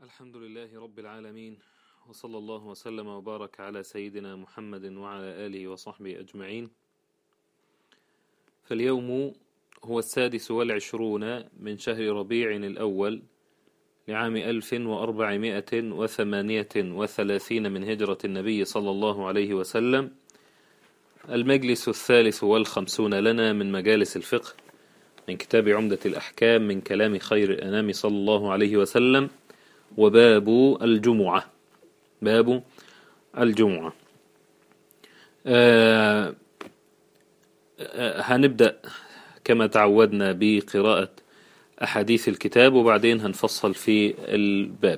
الحمد لله رب العالمين وصلى الله وسلم وبارك على سيدنا محمد وعلى آله وصحبه أجمعين فاليوم هو السادس والعشرون من شهر ربيع الأول لعام ألف وأربعمائة وثمانية وثلاثين من هجرة النبي صلى الله عليه وسلم المجلس الثالث والخمسون لنا من مجالس الفقه من كتاب عمدة الأحكام من كلام خير الأنام صلى الله عليه وسلم وباب الجمعة باب الجمعة آه آه هنبدأ كما تعودنا بقراءة أحاديث الكتاب وبعدين هنفصل في الباب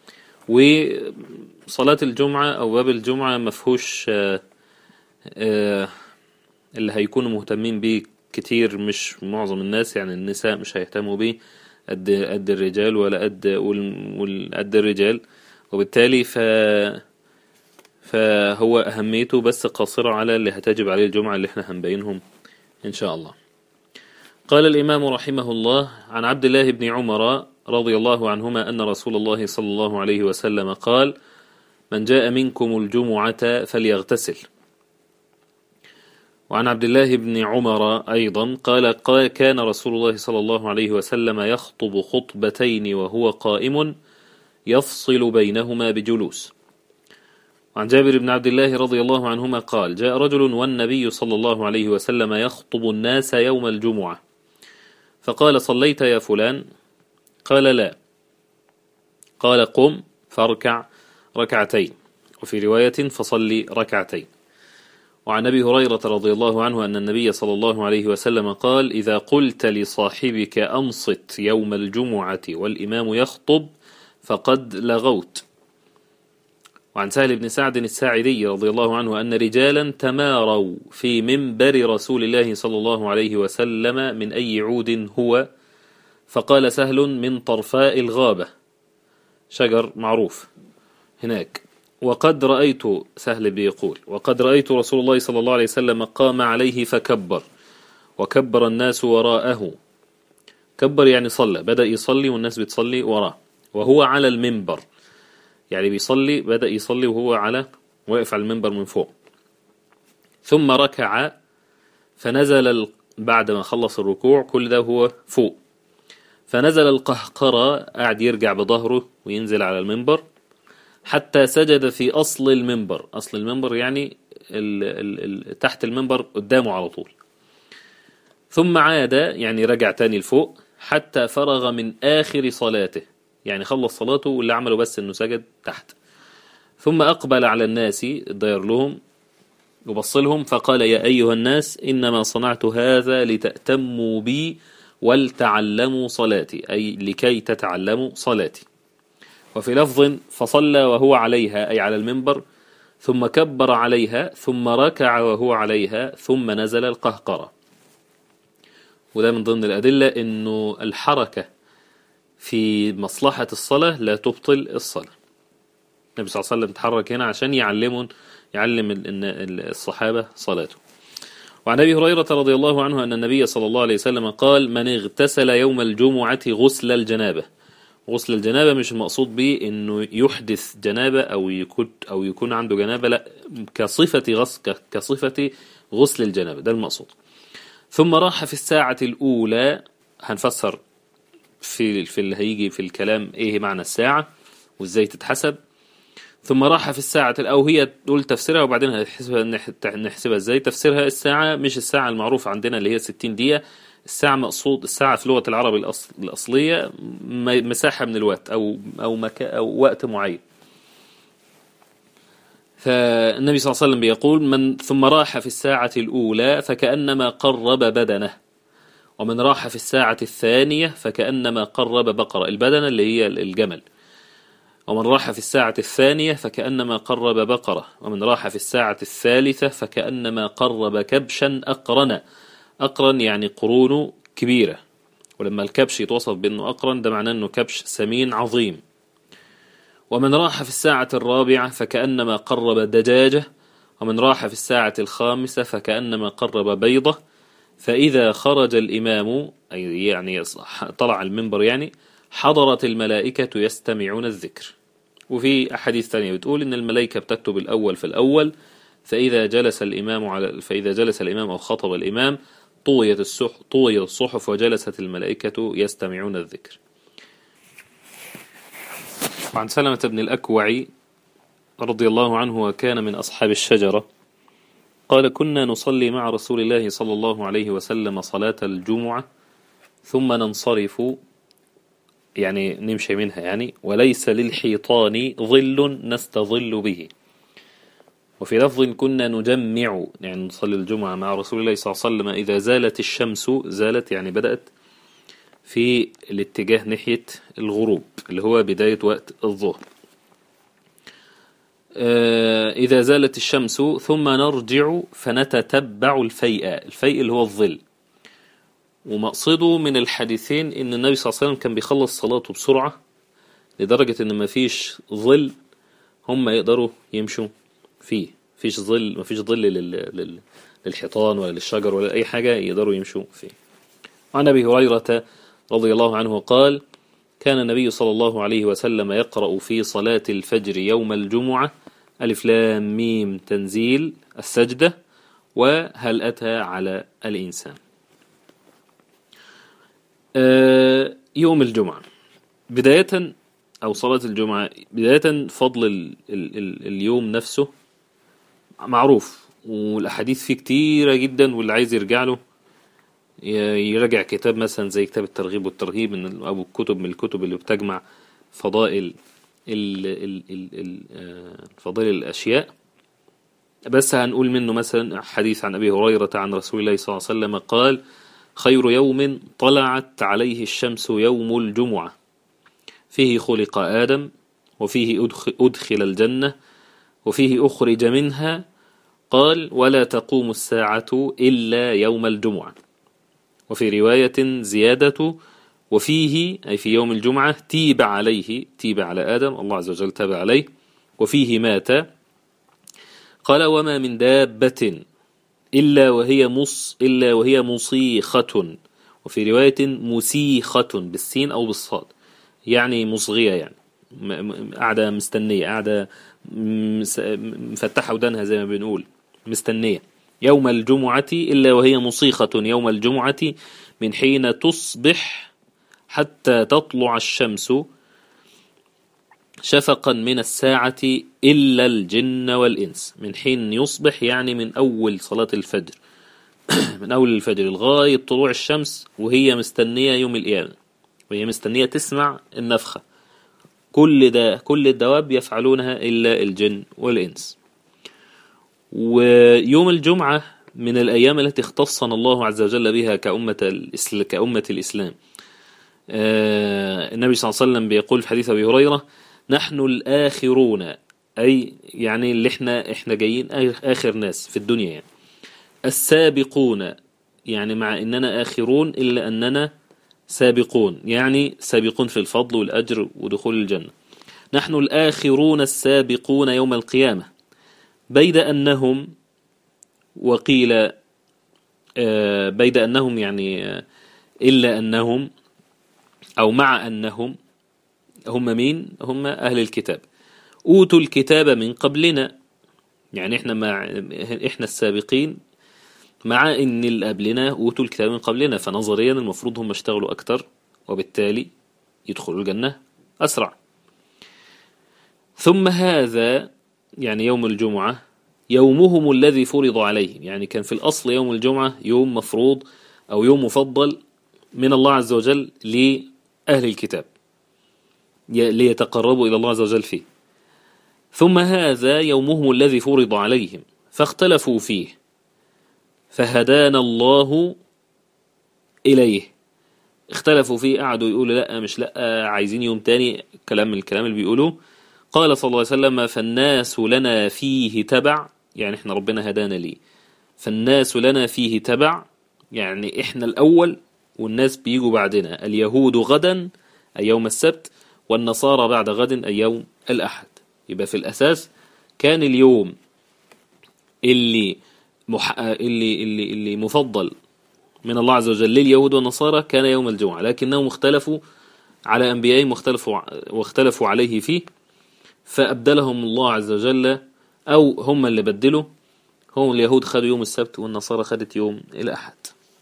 وصلاة الجمعة أو باب الجمعة مفهوش آه آه اللي هيكونوا مهتمين بيه كتير مش معظم الناس يعني النساء مش هيهتموا بيه قد قد الرجال ولا قد قد الرجال وبالتالي ف فهو أهميته بس قاصرة على اللي هتجب عليه الجمعة اللي احنا هنبينهم إن شاء الله قال الإمام رحمه الله عن عبد الله بن عمر رضي الله عنهما أن رسول الله صلى الله عليه وسلم قال من جاء منكم الجمعة فليغتسل وعن عبد الله بن عمر أيضا قال, قال كان رسول الله صلى الله عليه وسلم يخطب خطبتين وهو قائم يفصل بينهما بجلوس وعن جابر بن عبد الله رضي الله عنهما قال جاء رجل والنبي صلى الله عليه وسلم يخطب الناس يوم الجمعة فقال صليت يا فلان قال لا قال قم فاركع ركعتين وفي رواية فصلي ركعتين وعن أبي هريرة رضي الله عنه أن النبي صلى الله عليه وسلم قال إذا قلت لصاحبك أنصت يوم الجمعة والإمام يخطب فقد لغوت وعن سهل بن سعد الساعدي رضي الله عنه أن رجالا تماروا في منبر رسول الله صلى الله عليه وسلم من أي عود هو فقال سهل من طرفاء الغابة شجر معروف هناك وقد رأيت سهل بيقول وقد رأيت رسول الله صلى الله عليه وسلم قام عليه فكبر وكبر الناس وراءه كبر يعني صلى بدأ يصلي والناس بتصلي وراه وهو على المنبر يعني بيصلي بدأ يصلي وهو على واقف على المنبر من فوق ثم ركع فنزل بعد ما خلص الركوع كل ده هو فوق فنزل القهقرة قاعد يرجع بظهره وينزل على المنبر حتى سجد في أصل المنبر أصل المنبر يعني ال ال ال تحت المنبر قدامه على طول ثم عاد يعني رجع تاني لفوق حتى فرغ من آخر صلاته يعني خلص صلاته واللي عمله بس انه سجد تحت ثم أقبل على الناس داير لهم وبص لهم فقال يا أيها الناس إنما صنعت هذا لتأتموا بي ولتعلموا صلاتي أي لكي تتعلموا صلاتي وفي لفظ فصلى وهو عليها أي على المنبر ثم كبر عليها ثم ركع وهو عليها ثم نزل القهقرة وده من ضمن الأدلة أنه الحركة في مصلحة الصلاة لا تبطل الصلاة النبي صلى الله عليه وسلم تحرك هنا عشان يعلمون يعلم الصحابة صلاته وعن أبي هريرة رضي الله عنه أن النبي صلى الله عليه وسلم قال من اغتسل يوم الجمعة غسل الجنابة غسل الجنابة مش المقصود به انه يحدث جنابة او يكون او يكون عنده جنابة لا كصفة غسل كصفة غسل الجنابة ده المقصود ثم راح في الساعة الأولى هنفسر في في اللي هيجي في الكلام ايه معنى الساعة وازاي تتحسب ثم راح في الساعة أو هي تقول تفسيرها وبعدين هنحسبها نحسبها ازاي تفسيرها الساعة مش الساعة المعروفة عندنا اللي هي 60 دقيقة الساعة مقصود الساعة في لغة العرب الأصل الأصلية مساحة من الوقت أو أو مكان أو وقت معين. فالنبي صلى الله عليه وسلم بيقول من ثم راح في الساعة الأولى فكأنما قرب بدنه ومن راح في الساعة الثانية فكأنما قرب بقرة البدنة اللي هي الجمل ومن راح في الساعة الثانية فكأنما قرب بقرة ومن راح في الساعة الثالثة فكأنما قرب كبشا أقرنا أقرن يعني قرونه كبيرة ولما الكبش يتوصف بأنه أقرن ده معناه أنه كبش سمين عظيم ومن راح في الساعة الرابعة فكأنما قرب دجاجة ومن راح في الساعة الخامسة فكأنما قرب بيضة فإذا خرج الإمام أي يعني طلع المنبر يعني حضرت الملائكة يستمعون الذكر وفي أحاديث ثانية بتقول إن الملائكة بتكتب الأول في الأول فإذا جلس الإمام على فإذا جلس الإمام أو خطب الإمام طويت الصحف طويت الصحف وجلست الملائكة يستمعون الذكر وعن سلمة بن الأكوع رضي الله عنه وكان من أصحاب الشجرة قال كنا نصلي مع رسول الله صلى الله عليه وسلم صلاة الجمعة ثم ننصرف يعني نمشي منها يعني وليس للحيطان ظل نستظل به وفي لفظ كنا نجمع يعني نصلي الجمعة مع رسول الله صلى الله عليه وسلم إذا زالت الشمس زالت يعني بدأت في الاتجاه ناحية الغروب اللي هو بداية وقت الظهر آه، إذا زالت الشمس ثم نرجع فنتتبع الفيء الفيء اللي هو الظل ومقصده من الحديثين ان النبي صلى الله عليه وسلم كان بيخلص صلاته بسرعة لدرجة ان مفيش ظل هم يقدروا يمشوا فيه مفيش ظل مفيش ظل لل... للحيطان ولا للشجر ولا اي حاجة يقدروا يمشوا فيه وعن ابي هريرة رضي الله عنه قال كان النبي صلى الله عليه وسلم يقرأ في صلاة الفجر يوم الجمعة ألف لام ميم تنزيل السجدة وهل أتى على الإنسان آه، يوم الجمعة بداية أو صلاة الجمعة بداية فضل ال ال ال اليوم نفسه معروف والأحاديث فيه كتيرة جدا واللي عايز يرجع له يراجع كتاب مثلا زي كتاب الترغيب والترهيب من أو كتب من الكتب اللي بتجمع فضائل ال ال ال ال آه، فضائل الأشياء بس هنقول منه مثلا حديث عن أبي هريرة عن رسول الله صلى الله عليه وسلم قال خير يوم طلعت عليه الشمس يوم الجمعة فيه خلق آدم وفيه أدخل الجنة وفيه أخرج منها قال ولا تقوم الساعة إلا يوم الجمعة وفي رواية زيادة وفيه أي في يوم الجمعة تيب عليه تيب على آدم الله عز وجل تاب عليه وفيه مات قال وما من دابة إلا وهي مص إلا وهي مصيخة وفي رواية مسيخة بالسين أو بالصاد يعني مصغية يعني قاعدة مستنية قاعدة مفتحة ودانها زي ما بنقول مستنية يوم الجمعة إلا وهي مصيخة يوم الجمعة من حين تصبح حتى تطلع الشمس شفقا من الساعة إلا الجن والإنس من حين يصبح يعني من أول صلاة الفجر من أول الفجر لغاية طلوع الشمس وهي مستنية يوم القيامة وهي مستنية تسمع النفخة كل ده كل الدواب يفعلونها إلا الجن والإنس ويوم الجمعة من الأيام التي اختصنا الله عز وجل بها كأمة, كأمة الإسلام آه، النبي صلى الله عليه وسلم بيقول في حديث أبي هريرة نحن الآخرون أي يعني اللي احنا احنا جايين آخر ناس في الدنيا يعني السابقون يعني مع إننا آخرون إلا أننا سابقون يعني سابقون في الفضل والأجر ودخول الجنة نحن الآخرون السابقون يوم القيامة بيد أنهم وقيل آه، بيد أنهم يعني آه، إلا أنهم أو مع أنهم هم مين هم أهل الكتاب أوتوا الكتاب من قبلنا يعني إحنا مع إحنا السابقين مع إن اللي قبلنا أوتوا الكتاب من قبلنا فنظريا المفروض هم اشتغلوا أكتر وبالتالي يدخلوا الجنة أسرع ثم هذا يعني يوم الجمعة يومهم الذي فرض عليهم يعني كان في الأصل يوم الجمعة يوم مفروض أو يوم مفضل من الله عز وجل لأهل الكتاب ليتقربوا إلى الله عز وجل فيه ثم هذا يومهم الذي فرض عليهم فاختلفوا فيه فهدانا الله إليه اختلفوا فيه قعدوا يقولوا لا مش لا عايزين يوم تاني كلام من الكلام اللي بيقولوه قال صلى الله عليه وسلم فالناس لنا فيه تبع يعني احنا ربنا هدانا ليه فالناس لنا فيه تبع يعني احنا الأول والناس بيجوا بعدنا اليهود غدا أي يوم السبت والنصارى بعد غد أي يوم الأحد يبقى في الأساس كان اليوم اللي مح... اللي اللي اللي مفضل من الله عز وجل لليهود والنصارى كان يوم الجمعة لكنهم اختلفوا على أنبيائهم واختلفوا, واختلفوا عليه فيه فأبدلهم الله عز وجل أو هم اللي بدلوا هم اليهود خدوا يوم السبت والنصارى خدت يوم الأحد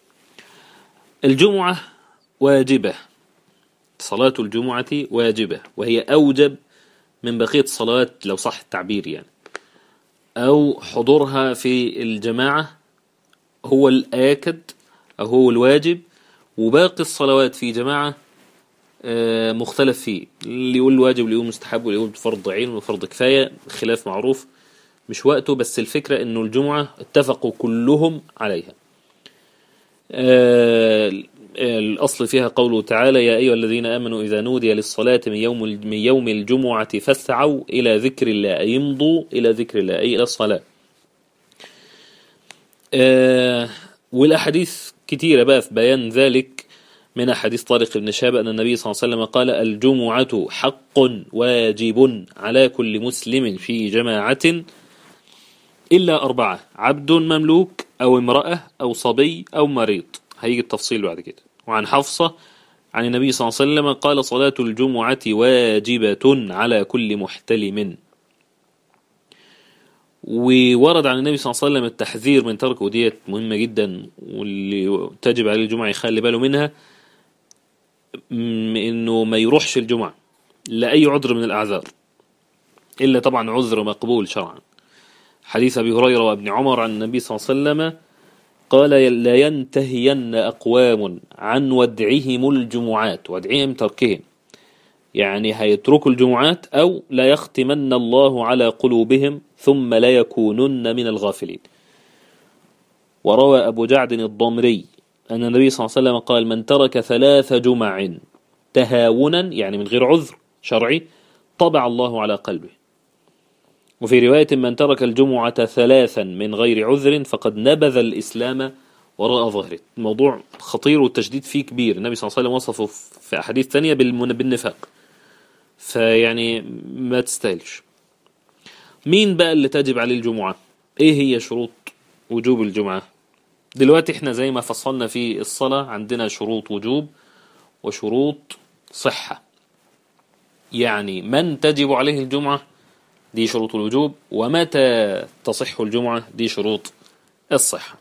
الجمعة واجبة صلاة الجمعة واجبة وهي أوجب من بقية الصلوات لو صح التعبير يعني أو حضورها في الجماعة هو الآكد أو هو الواجب وباقي الصلوات في جماعة آه، مختلف فيه اللي يقول واجب واللي يقول مستحب واللي يقول فرض عين وفرض كفاية خلاف معروف مش وقته بس الفكرة انه الجمعة اتفقوا كلهم عليها آه، الأصل فيها قوله تعالى يا أيها الذين آمنوا إذا نودي للصلاة من يوم من يوم الجمعة فاسعوا إلى ذكر الله أي يمضوا إلى ذكر الله أي إلى الصلاة آه، والأحاديث كثيرة بقى في بيان ذلك من حديث طارق بن شهاب أن النبي صلى الله عليه وسلم قال الجمعة حق واجب على كل مسلم في جماعة إلا أربعة عبد مملوك أو امرأة أو صبي أو مريض هيجي التفصيل بعد كده وعن حفصة عن النبي صلى الله عليه وسلم قال صلاة الجمعة واجبة على كل محتلم وورد عن النبي صلى الله عليه وسلم التحذير من ترك وديت مهمة جدا واللي تجب عليه الجمعة يخلي باله منها انه ما يروحش الجمعة لأي عذر من الأعذار إلا طبعا عذر مقبول شرعا حديث أبي هريرة وابن عمر عن النبي صلى الله عليه وسلم قال لا ينتهين أقوام عن ودعهم الجمعات ودعهم تركهم يعني هيتركوا الجمعات أو لا يختمن الله على قلوبهم ثم لا يكونن من الغافلين وروى أبو جعد الضمري أن النبي صلى الله عليه وسلم قال من ترك ثلاث جمع تهاونا يعني من غير عذر شرعي طبع الله على قلبه وفي رواية من ترك الجمعة ثلاثا من غير عذر فقد نبذ الإسلام وراء ظهره الموضوع خطير والتشديد فيه كبير النبي صلى الله عليه وسلم وصفه في أحاديث ثانية بالنفاق فيعني ما تستاهلش مين بقى اللي تجب عليه الجمعة ايه هي شروط وجوب الجمعة دلوقتي احنا زي ما فصلنا في الصلاة عندنا شروط وجوب وشروط صحة يعني من تجب عليه الجمعة دي شروط الوجوب ومتى تصح الجمعة دي شروط الصحة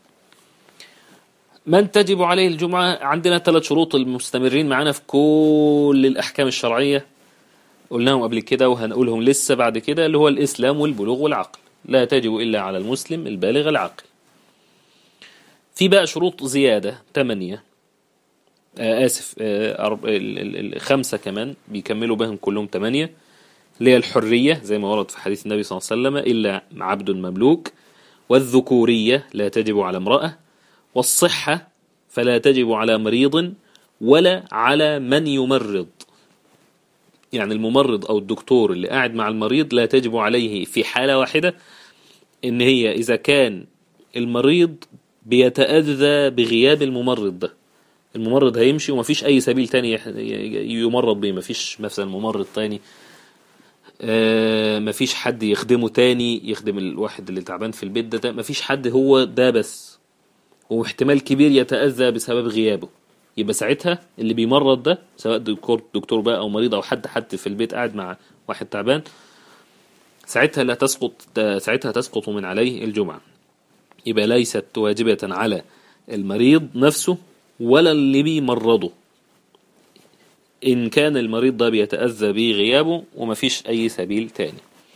من تجب عليه الجمعة عندنا ثلاث شروط المستمرين معنا في كل الأحكام الشرعية قلناهم قبل كده وهنقولهم لسه بعد كده اللي هو الإسلام والبلوغ والعقل لا تجب إلا على المسلم البالغ العاقل في بقى شروط زيادة ثمانية آه آسف آه خمسة كمان بيكملوا بهم كلهم ثمانية اللي هي الحرية زي ما ورد في حديث النبي صلى الله عليه وسلم إلا عبد مملوك والذكورية لا تجب على امرأة والصحة فلا تجب على مريض ولا على من يمرض يعني الممرض أو الدكتور اللي قاعد مع المريض لا تجب عليه في حالة واحدة إن هي إذا كان المريض بيتأذى بغياب الممرض ده الممرض هيمشي ومفيش أي سبيل تاني يمرض به مفيش مثلا ممرض تاني آه مفيش حد يخدمه تاني يخدم الواحد اللي تعبان في البيت ده, ده مفيش حد هو ده بس واحتمال كبير يتأذى بسبب غيابه يبقى ساعتها اللي بيمرض ده سواء دكتور دكتور بقى او مريض او حد حد في البيت قاعد مع واحد تعبان ساعتها لا تسقط ساعتها تسقط من عليه الجمعة يبقى ليست واجبة على المريض نفسه ولا اللي بيمرضه إن كان المريض ده بيتأذى بغيابه ومفيش أي سبيل تاني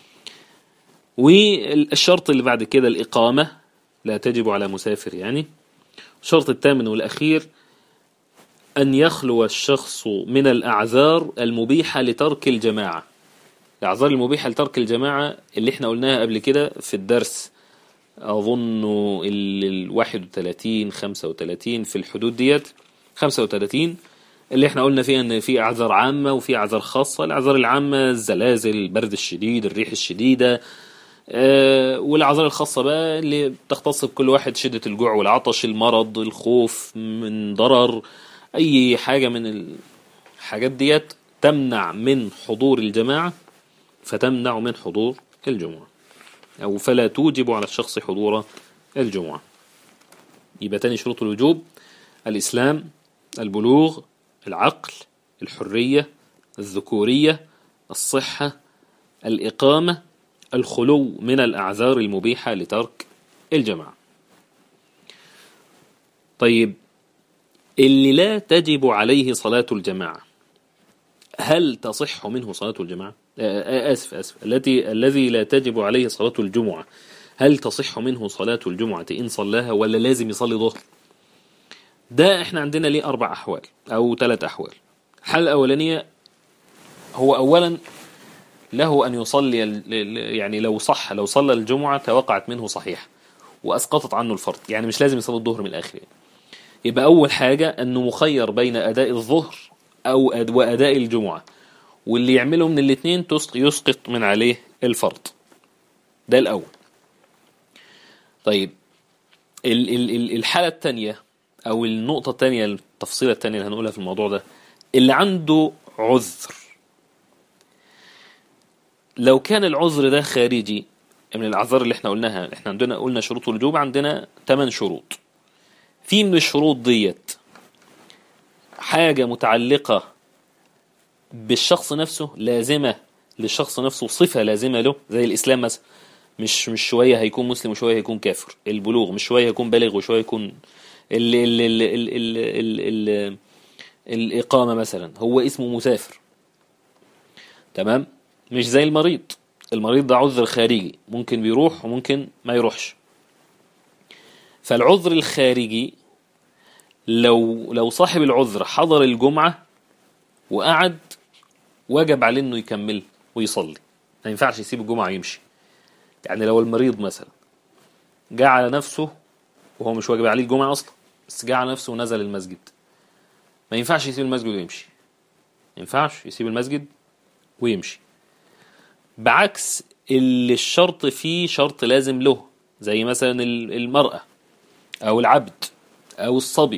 والشرط اللي بعد كده الإقامة لا تجب على مسافر يعني الشرط الثامن والأخير أن يخلو الشخص من الأعذار المبيحة لترك الجماعة الأعذار المبيحة لترك الجماعة اللي احنا قلناها قبل كده في الدرس أظن ال 31 35 في الحدود ديت 35 اللي احنا قلنا فيها ان في اعذار عامه وفي اعذار خاصه الاعذار العامه الزلازل البرد الشديد الريح الشديده أه والاعذار الخاصه بقى اللي بتختص بكل واحد شده الجوع والعطش المرض الخوف من ضرر اي حاجه من الحاجات ديت تمنع من حضور الجماعه فتمنع من حضور الجمعه او فلا توجب على الشخص حضور الجمعه يبقى تاني شروط الوجوب الاسلام البلوغ العقل الحرية الذكورية الصحة الإقامة الخلو من الأعذار المبيحة لترك الجماعة طيب اللي لا تجب عليه صلاة الجماعة هل تصح منه صلاة الجماعة؟ آه، آسف آسف التي الذي لا تجب عليه صلاة الجمعة هل تصح منه صلاة الجمعة إن صلاها ولا لازم يصلي ظهر؟ ده احنا عندنا ليه أربع أحوال أو ثلاث أحوال الحالة الأولانية هو أولا له أن يصلي يعني لو صح لو صلى الجمعة توقعت منه صحيح وأسقطت عنه الفرض يعني مش لازم يصلي الظهر من الآخر يعني. يبقى أول حاجة أنه مخير بين أداء الظهر أو وأداء الجمعة واللي يعمله من الاثنين يسقط من عليه الفرض ده الأول طيب الحالة الثانية أو النقطة الثانية التفصيلة الثانية اللي هنقولها في الموضوع ده اللي عنده عذر لو كان العذر ده خارجي من الأعذار اللي احنا قلناها احنا عندنا قلنا شروط الوجوب عندنا 8 شروط في من الشروط ديت حاجة متعلقة بالشخص نفسه لازمة للشخص نفسه صفة لازمة له زي الإسلام مثلا مش مش شوية هيكون مسلم وشوية هيكون كافر البلوغ مش شوية هيكون بالغ وشوية يكون ال ال ال ال ال ال ال الإقامة مثلا هو اسمه مسافر تمام مش زي المريض المريض ده عذر خارجي ممكن بيروح وممكن ما يروحش فالعذر الخارجي لو لو صاحب العذر حضر الجمعة وقعد وجب عليه انه يكمل ويصلي ما ينفعش يسيب الجمعة ويمشي يعني لو المريض مثلا جاء على نفسه وهو مش واجب عليه الجمعة أصلا بس جاء على نفسه ونزل المسجد ما ينفعش يسيب المسجد ويمشي ما ينفعش يسيب المسجد ويمشي بعكس اللي الشرط فيه شرط لازم له زي مثلا المرأة أو العبد أو الصبي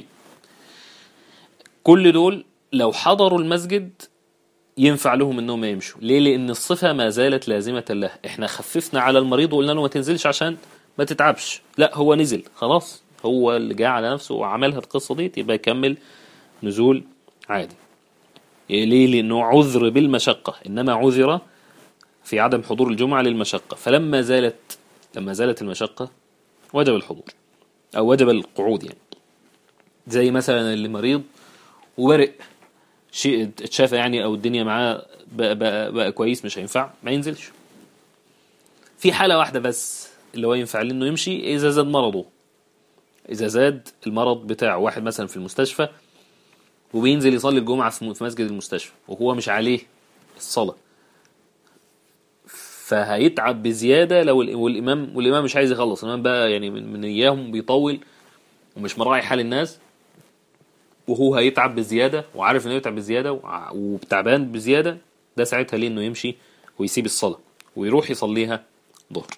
كل دول لو حضروا المسجد ينفع لهم انهم يمشوا ليه لان الصفة ما زالت لازمة له احنا خففنا على المريض وقلنا له ما تنزلش عشان ما تتعبش لا هو نزل خلاص هو اللي جاء على نفسه وعملها القصة دي يبقى يكمل نزول عادي ليه لانه عذر بالمشقة انما عذر في عدم حضور الجمعة للمشقة فلما زالت لما زالت المشقة وجب الحضور أو وجب القعود يعني زي مثلا اللي مريض وبرق شيء اتشاف يعني أو الدنيا معاه بقى, بقى, بقى كويس مش هينفع ما ينزلش في حالة واحدة بس اللي هو ينفع له انه يمشي إذا زاد مرضه إذا زاد المرض بتاعه واحد مثلا في المستشفى وبينزل يصلي الجمعة في مسجد المستشفى وهو مش عليه الصلاة فهيتعب بزيادة لو والإمام والإمام مش عايز يخلص الإمام بقى يعني من, من إياهم بيطول ومش مراعي حال الناس وهو هيتعب بزيادة وعارف إنه يتعب بزيادة وتعبان بزيادة ده ساعتها ليه إنه يمشي ويسيب الصلاة ويروح يصليها ظهر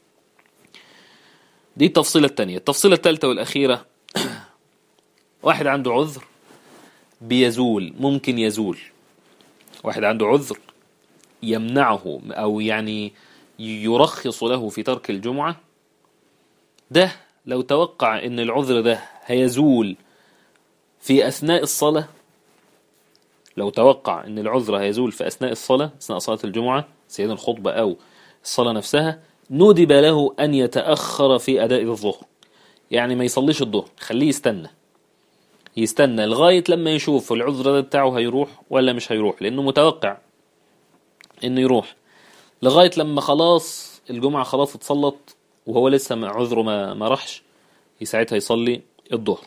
دي التفصيلة الثانية التفصيلة الثالثة والأخيرة واحد عنده عذر بيزول ممكن يزول واحد عنده عذر يمنعه أو يعني يرخص له في ترك الجمعة ده لو توقع ان العذر ده هيزول في أثناء الصلاة لو توقع ان العذر هيزول في أثناء الصلاة أثناء صلاة الجمعة سيدنا الخطبة أو الصلاة نفسها ندب له أن يتأخر في أداء الظهر يعني ما يصليش الظهر خليه يستنى يستنى لغاية لما يشوف العذر ده بتاعه هيروح ولا مش هيروح لأنه متوقع انه يروح لغاية لما خلاص الجمعة خلاص اتصلت وهو لسه مع عذره ما, ما راحش ساعتها يصلي الظهر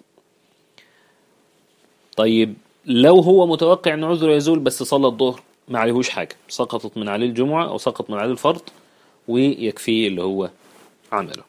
طيب لو هو متوقع ان عذره يزول بس صلى الظهر ما عليهوش حاجة سقطت من عليه الجمعة او سقط من عليه الفرض ويكفيه اللي هو عمله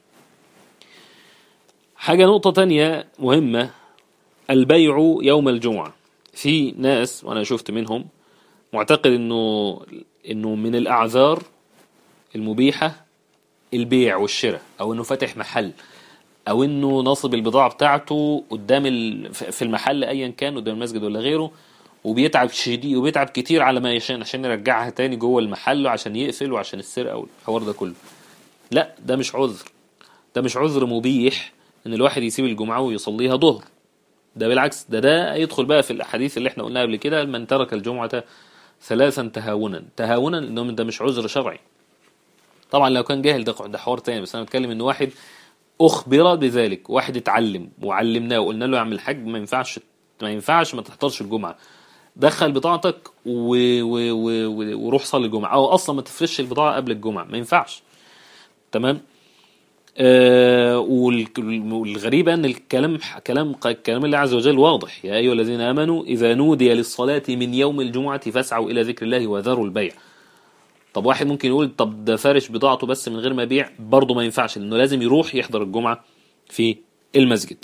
حاجة نقطة تانية مهمة البيع يوم الجمعة في ناس وانا شفت منهم معتقد انه انه من الاعذار المبيحة البيع والشراء او انه فاتح محل او انه نصب البضاعة بتاعته قدام في المحل ايا كان قدام المسجد ولا غيره وبيتعب شديد وبيتعب كتير على ما عشان عشان يرجعها تاني جوه المحل وعشان يقفل وعشان السرقة والحوار ده كله لا ده مش عذر ده مش عذر مبيح ان الواحد يسيب الجمعة ويصليها ظهر ده بالعكس ده ده يدخل بقى في الاحاديث اللي احنا قلناها قبل كده من ترك الجمعه ثلاثا تهاونا تهاونا لانه ده مش عذر شرعي طبعا لو كان جاهل ده ده حوار تاني بس انا بتكلم ان واحد اخبر بذلك واحد اتعلم وعلمناه وقلنا له يا عم الحاج ما ينفعش ما ينفعش ما تحضرش الجمعه دخل بضاعتك و... و... و... و... وروح صلي الجمعه او اصلا ما تفرش البضاعه قبل الجمعه ما ينفعش تمام آه وال- والغريب ان الكلام كلام كلام الله عز وجل واضح يا ايها الذين امنوا اذا نودي للصلاه من يوم الجمعه فاسعوا الى ذكر الله وذروا البيع طب واحد ممكن يقول طب ده فارش بضاعته بس من غير ما يبيع برضه ما ينفعش لانه لازم يروح يحضر الجمعه في المسجد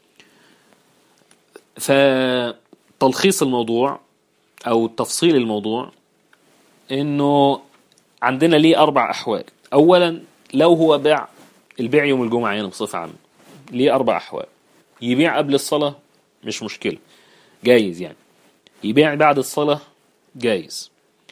فتلخيص الموضوع او تفصيل الموضوع انه عندنا ليه اربع احوال اولا لو هو باع البيع يوم الجمعه يعني بصفه عامه ليه اربع احوال يبيع قبل الصلاه مش مشكله جايز يعني يبيع بعد الصلاه جايز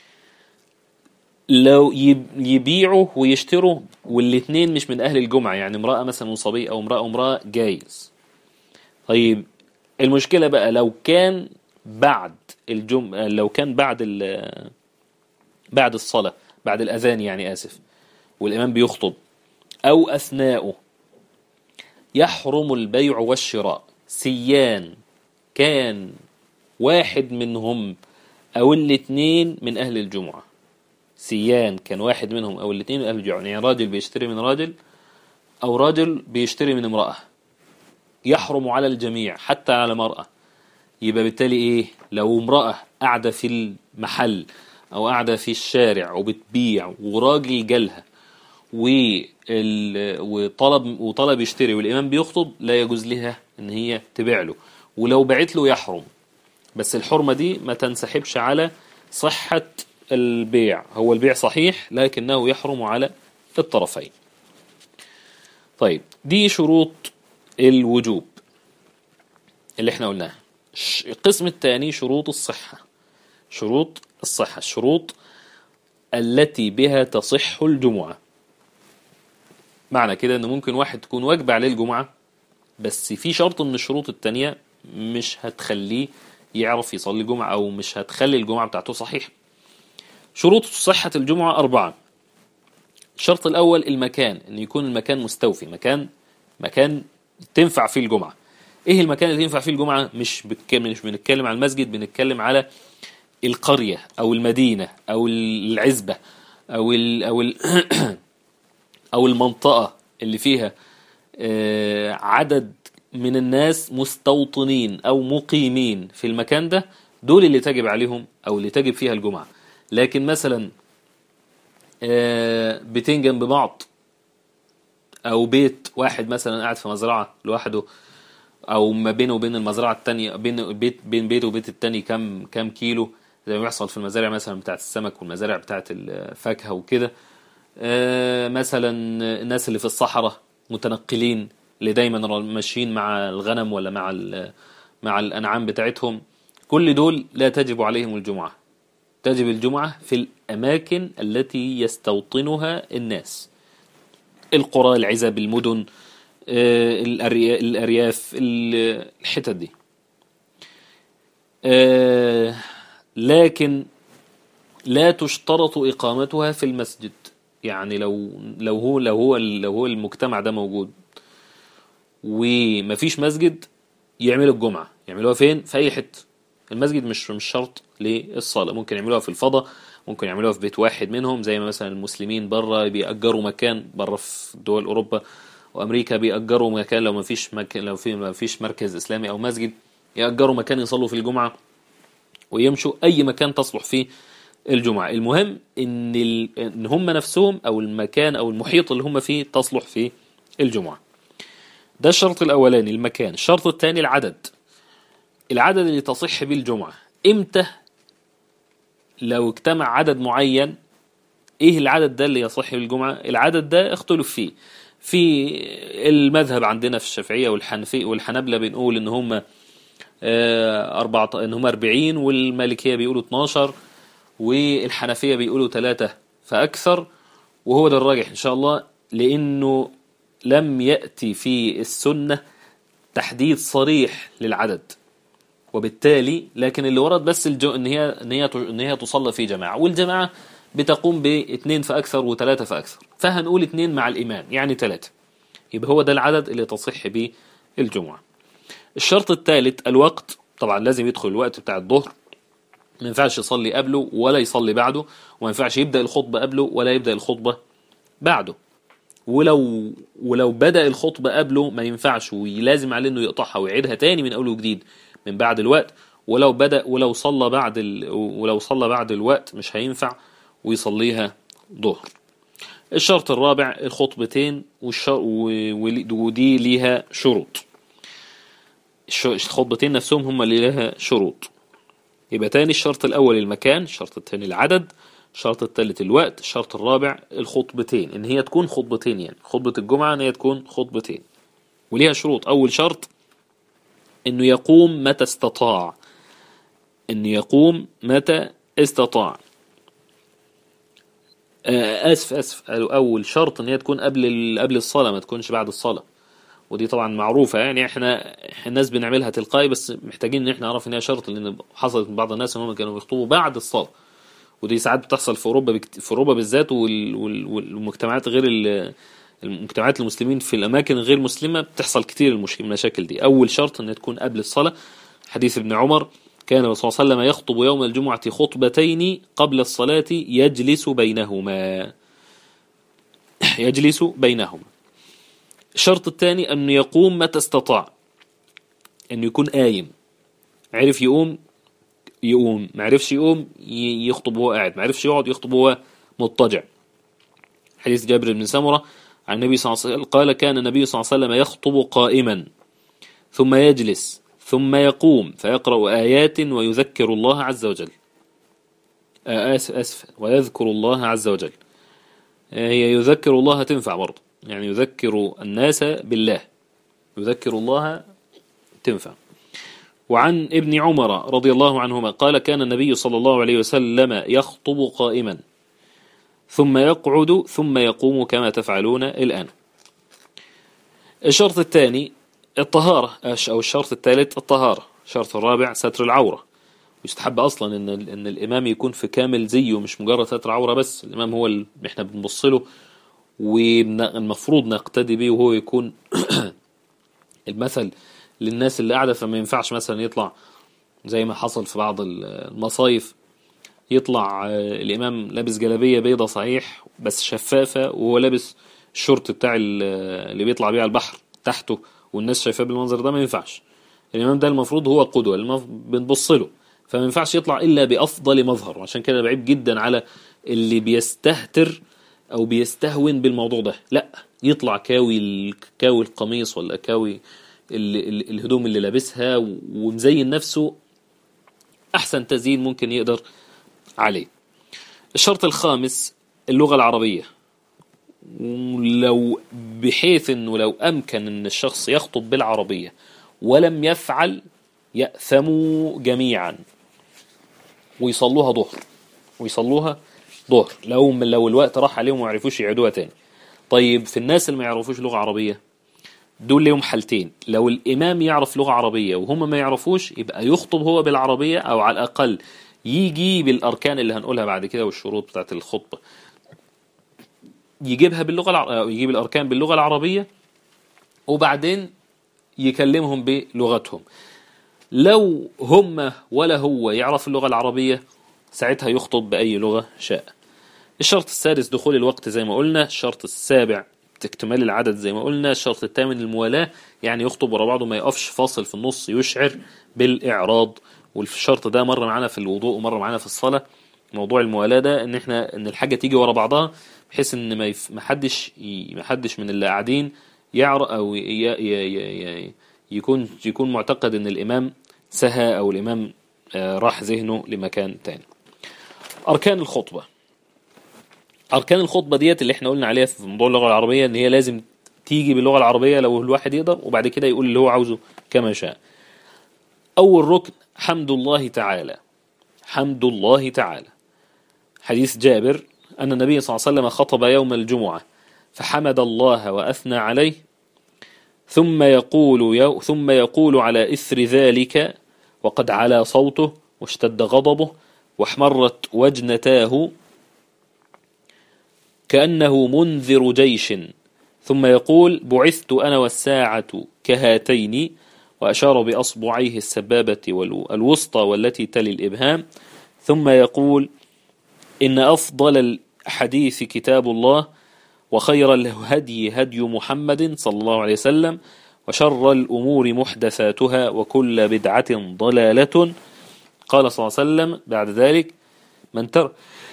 لو يب- يبيعوا ويشتروا والاتنين مش من اهل الجمعه يعني امراه مثلا وصبي او امراه وامراه جايز طيب المشكله بقى لو كان بعد الجم لو كان بعد ال... بعد الصلاه بعد الاذان يعني اسف والامام بيخطب او اثناءه يحرم البيع والشراء سيان كان واحد منهم او الاتنين من اهل الجمعه سيان كان واحد منهم او الاثنين من اهل الجمعه يعني راجل بيشتري من راجل او راجل بيشتري من امراه يحرم على الجميع حتى على المراه يبقى بالتالي ايه لو امراه قاعده في المحل او قاعده في الشارع وبتبيع وراجل جالها وال- وطلب وطلب يشتري والامام بيخطب لا يجوز لها ان هي تبيع له ولو بعت له يحرم بس الحرمة دي ما تنسحبش على صحة البيع هو البيع صحيح لكنه يحرم على الطرفين طيب دي شروط الوجوب اللي احنا قلناها ش- القسم الثاني شروط الصحة شروط الصحة الشروط التي بها تصح الجمعة معنى كده ان ممكن واحد تكون واجبة عليه الجمعة بس في شرط من الشروط التانية مش هتخليه يعرف يصلي الجمعة او مش هتخلي الجمعة بتاعته صحيحة شروط صحة الجمعة أربعة الشرط الأول المكان أن يكون المكان مستوفي مكان مكان تنفع فيه الجمعة إيه المكان اللي ينفع فيه الجمعة مش بتك- مش بنتكلم على المسجد بنتكلم على القرية أو المدينة أو العزبة أو ال أو ال أو المنطقة اللي فيها آه، عدد من الناس مستوطنين أو مقيمين في المكان ده دول اللي تجب عليهم أو اللي تجب فيها الجمعة لكن مثلا آه، بيتين جنب بعض أو بيت واحد مثلا قاعد في مزرعة لوحده أو ما بينه وبين المزرعة التانية بين بيت بين بيته وبيت التاني كام كام كيلو زي ما بيحصل في المزارع مثلا بتاعت السمك والمزارع بتاعت الفاكهة وكده آه، مثلا الناس اللي في الصحراء متنقلين اللي دايما ماشيين مع الغنم ولا مع ال- مع الأنعام بتاعتهم كل دول لا تجب عليهم الجمعة تجب الجمعة في الأماكن التي يستوطنها الناس القرى العزب المدن آه، الأري- الأرياف ال- الحتت دي آه، لكن لا تشترط إقامتها في المسجد يعني لو لو هو لو هو لو هو المجتمع ده موجود ومفيش مسجد يعملوا الجمعة يعملوها فين في أي حتة المسجد مش مش شرط للصلاة ممكن يعملوها في الفضاء ممكن يعملوها في بيت واحد منهم زي ما مثلا المسلمين بره بيأجروا مكان بره في دول أوروبا وأمريكا بيأجروا مكان لو مفيش مكان لو في مفيش مركز إسلامي أو مسجد يأجروا مكان يصلوا في الجمعة ويمشوا أي مكان تصلح فيه الجمعة المهم إن ال... إن هم نفسهم أو المكان أو المحيط اللي هم فيه تصلح فيه الجمعة ده الشرط الأولاني المكان الشرط الثاني العدد العدد اللي تصح به الجمعة إمتى لو اجتمع عدد معين إيه العدد ده اللي يصح به الجمعة العدد ده اختلف فيه في المذهب عندنا في الشافعية والحنفي والحنبلة بنقول إن هم آه، أربعة إن هم 40 والمالكية بيقولوا 12 والحنفية بيقولوا ثلاثة فأكثر وهو ده الراجح إن شاء الله لأنه لم يأتي في السنة تحديد صريح للعدد وبالتالي لكن اللي ورد بس الجو ان هي ان هي ان هي تصلى في جماعه والجماعه بتقوم باثنين فاكثر وثلاثه فاكثر فهنقول اثنين مع الامام يعني ثلاثه يبقى هو ده العدد اللي تصح به الجمعه الشرط الثالث الوقت طبعا لازم يدخل الوقت بتاع الظهر ما ينفعش يصلي قبله ولا يصلي بعده وما ينفعش يبدا الخطبه قبله ولا يبدا الخطبه بعده ولو ولو بدا الخطبه قبله ما ينفعش ولازم عليه انه يقطعها ويعيدها تاني من اول وجديد من بعد الوقت ولو بدا ولو صلى بعد ال ولو صلى بعد الوقت مش هينفع ويصليها ظهر الشرط الرابع الخطبتين والشر ودي ليها شروط الخطبتين نفسهم هم اللي لها شروط يبقى تاني الشرط الأول المكان الشرط الثاني العدد الشرط الثالث الوقت الشرط الرابع الخطبتين ان هي تكون خطبتين يعني خطبة الجمعة ان هي تكون خطبتين وليها شروط اول شرط انه يقوم متى استطاع انه يقوم متى استطاع اسف اسف اول شرط ان هي تكون قبل قبل الصلاة ما تكونش بعد الصلاة ودي طبعا معروفة يعني احنا الناس بنعملها تلقائي بس محتاجين ان احنا نعرف ان هي شرط لان حصلت من بعض الناس انهم كانوا بيخطبوا بعد الصلاة ودي ساعات بتحصل في اوروبا بكت... في اوروبا بالذات وال... وال... والمجتمعات غير ال... المجتمعات المسلمين في الاماكن غير مسلمه بتحصل كتير المش... المشاكل دي اول شرط ان تكون قبل الصلاه حديث ابن عمر كان الرسول صلى الله عليه وسلم يخطب يوم الجمعه خطبتين قبل الصلاه يجلس بينهما يجلس بينهما الشرط الثاني أنه يقوم متى استطاع أنه يكون قايم عرف يقوم يقوم ما عرفش يقوم يخطب وهو قاعد ما عرفش يقعد يخطب وهو مضطجع حديث جابر بن سمرة عن النبي صلى الله عليه وسلم قال كان النبي صلى الله عليه وسلم يخطب قائما ثم يجلس ثم يقوم فيقرأ آيات ويذكر الله عز وجل آسف, آسف ويذكر الله عز وجل هي يذكر الله تنفع برضه يعني يذكر الناس بالله يذكر الله تنفع وعن ابن عمر رضي الله عنهما قال كان النبي صلى الله عليه وسلم يخطب قائما ثم يقعد ثم يقوم كما تفعلون الآن الشرط الثاني الطهارة أو الشرط الثالث الطهارة الشرط الرابع ستر العورة يستحب أصلا إن, إن الإمام يكون في كامل زيه مش مجرد ستر عورة بس الإمام هو اللي إحنا بنبص له والمفروض نقتدي به وهو يكون المثل للناس اللي قاعدة فما ينفعش مثلا يطلع زي ما حصل في بعض المصايف يطلع الإمام لابس جلابية بيضة صحيح بس شفافة وهو لابس الشورت بتاع اللي بيطلع بيه على البحر تحته والناس شايفاه بالمنظر ده ما ينفعش الإمام ده المفروض هو قدوة المف... بنبص له فما ينفعش يطلع إلا بأفضل مظهر عشان كده بعيب جدا على اللي بيستهتر او بيستهون بالموضوع ده لا يطلع كاوي كاوي القميص ولا كاوي ال ال الهدوم اللي لابسها ومزين نفسه احسن تزيين ممكن يقدر عليه الشرط الخامس اللغة العربية ولو بحيث انه لو امكن ان الشخص يخطب بالعربية ولم يفعل يأثموا جميعا ويصلوها ظهر ويصلوها ظهر لو لو الوقت راح عليهم وما يعرفوش يعيدوها تاني طيب في الناس اللي ما يعرفوش لغة عربية دول ليهم حالتين لو الإمام يعرف لغة عربية وهم ما يعرفوش يبقى يخطب هو بالعربية أو على الأقل يجي بالأركان اللي هنقولها بعد كده والشروط بتاعت الخطبة يجيبها باللغة الع... يجيب الأركان باللغة العربية وبعدين يكلمهم بلغتهم لو هم ولا هو يعرف اللغة العربية ساعتها يخطب بأي لغة شاء الشرط السادس دخول الوقت زي ما قلنا الشرط السابع اكتمال العدد زي ما قلنا الشرط الثامن الموالاة يعني يخطب ورا بعضه ما يقفش فاصل في النص يشعر بالإعراض والشرط ده مرة معانا في الوضوء ومرة معانا في الصلاة موضوع الموالاة ده ان احنا ان الحاجة تيجي ورا بعضها بحيث ان ما يف... حدش ي... ما حدش من اللي قاعدين يعرق او ي... ي... ي... يكون يكون معتقد ان الامام سهى او الامام راح ذهنه لمكان تاني أركان الخطبة أركان الخطبة ديت اللي احنا قلنا عليها في موضوع اللغة العربية إن هي لازم تيجي باللغة العربية لو الواحد يقدر وبعد كده يقول اللي هو عاوزه كما شاء أول ركن حمد الله تعالى حمد الله تعالى حديث جابر أن النبي صلى الله عليه وسلم خطب يوم الجمعة فحمد الله وأثنى عليه ثم يقول ثم يقول على إثر ذلك وقد علا صوته واشتد غضبه واحمرت وجنتاه كأنه منذر جيش ثم يقول بعثت أنا والساعة كهاتين وأشار بأصبعيه السبابة والوسطى والتي تلي الإبهام ثم يقول إن أفضل الحديث كتاب الله وخير الهدي هدي محمد صلى الله عليه وسلم وشر الأمور محدثاتها وكل بدعة ضلالة قال صلى الله عليه وسلم بعد ذلك من ترك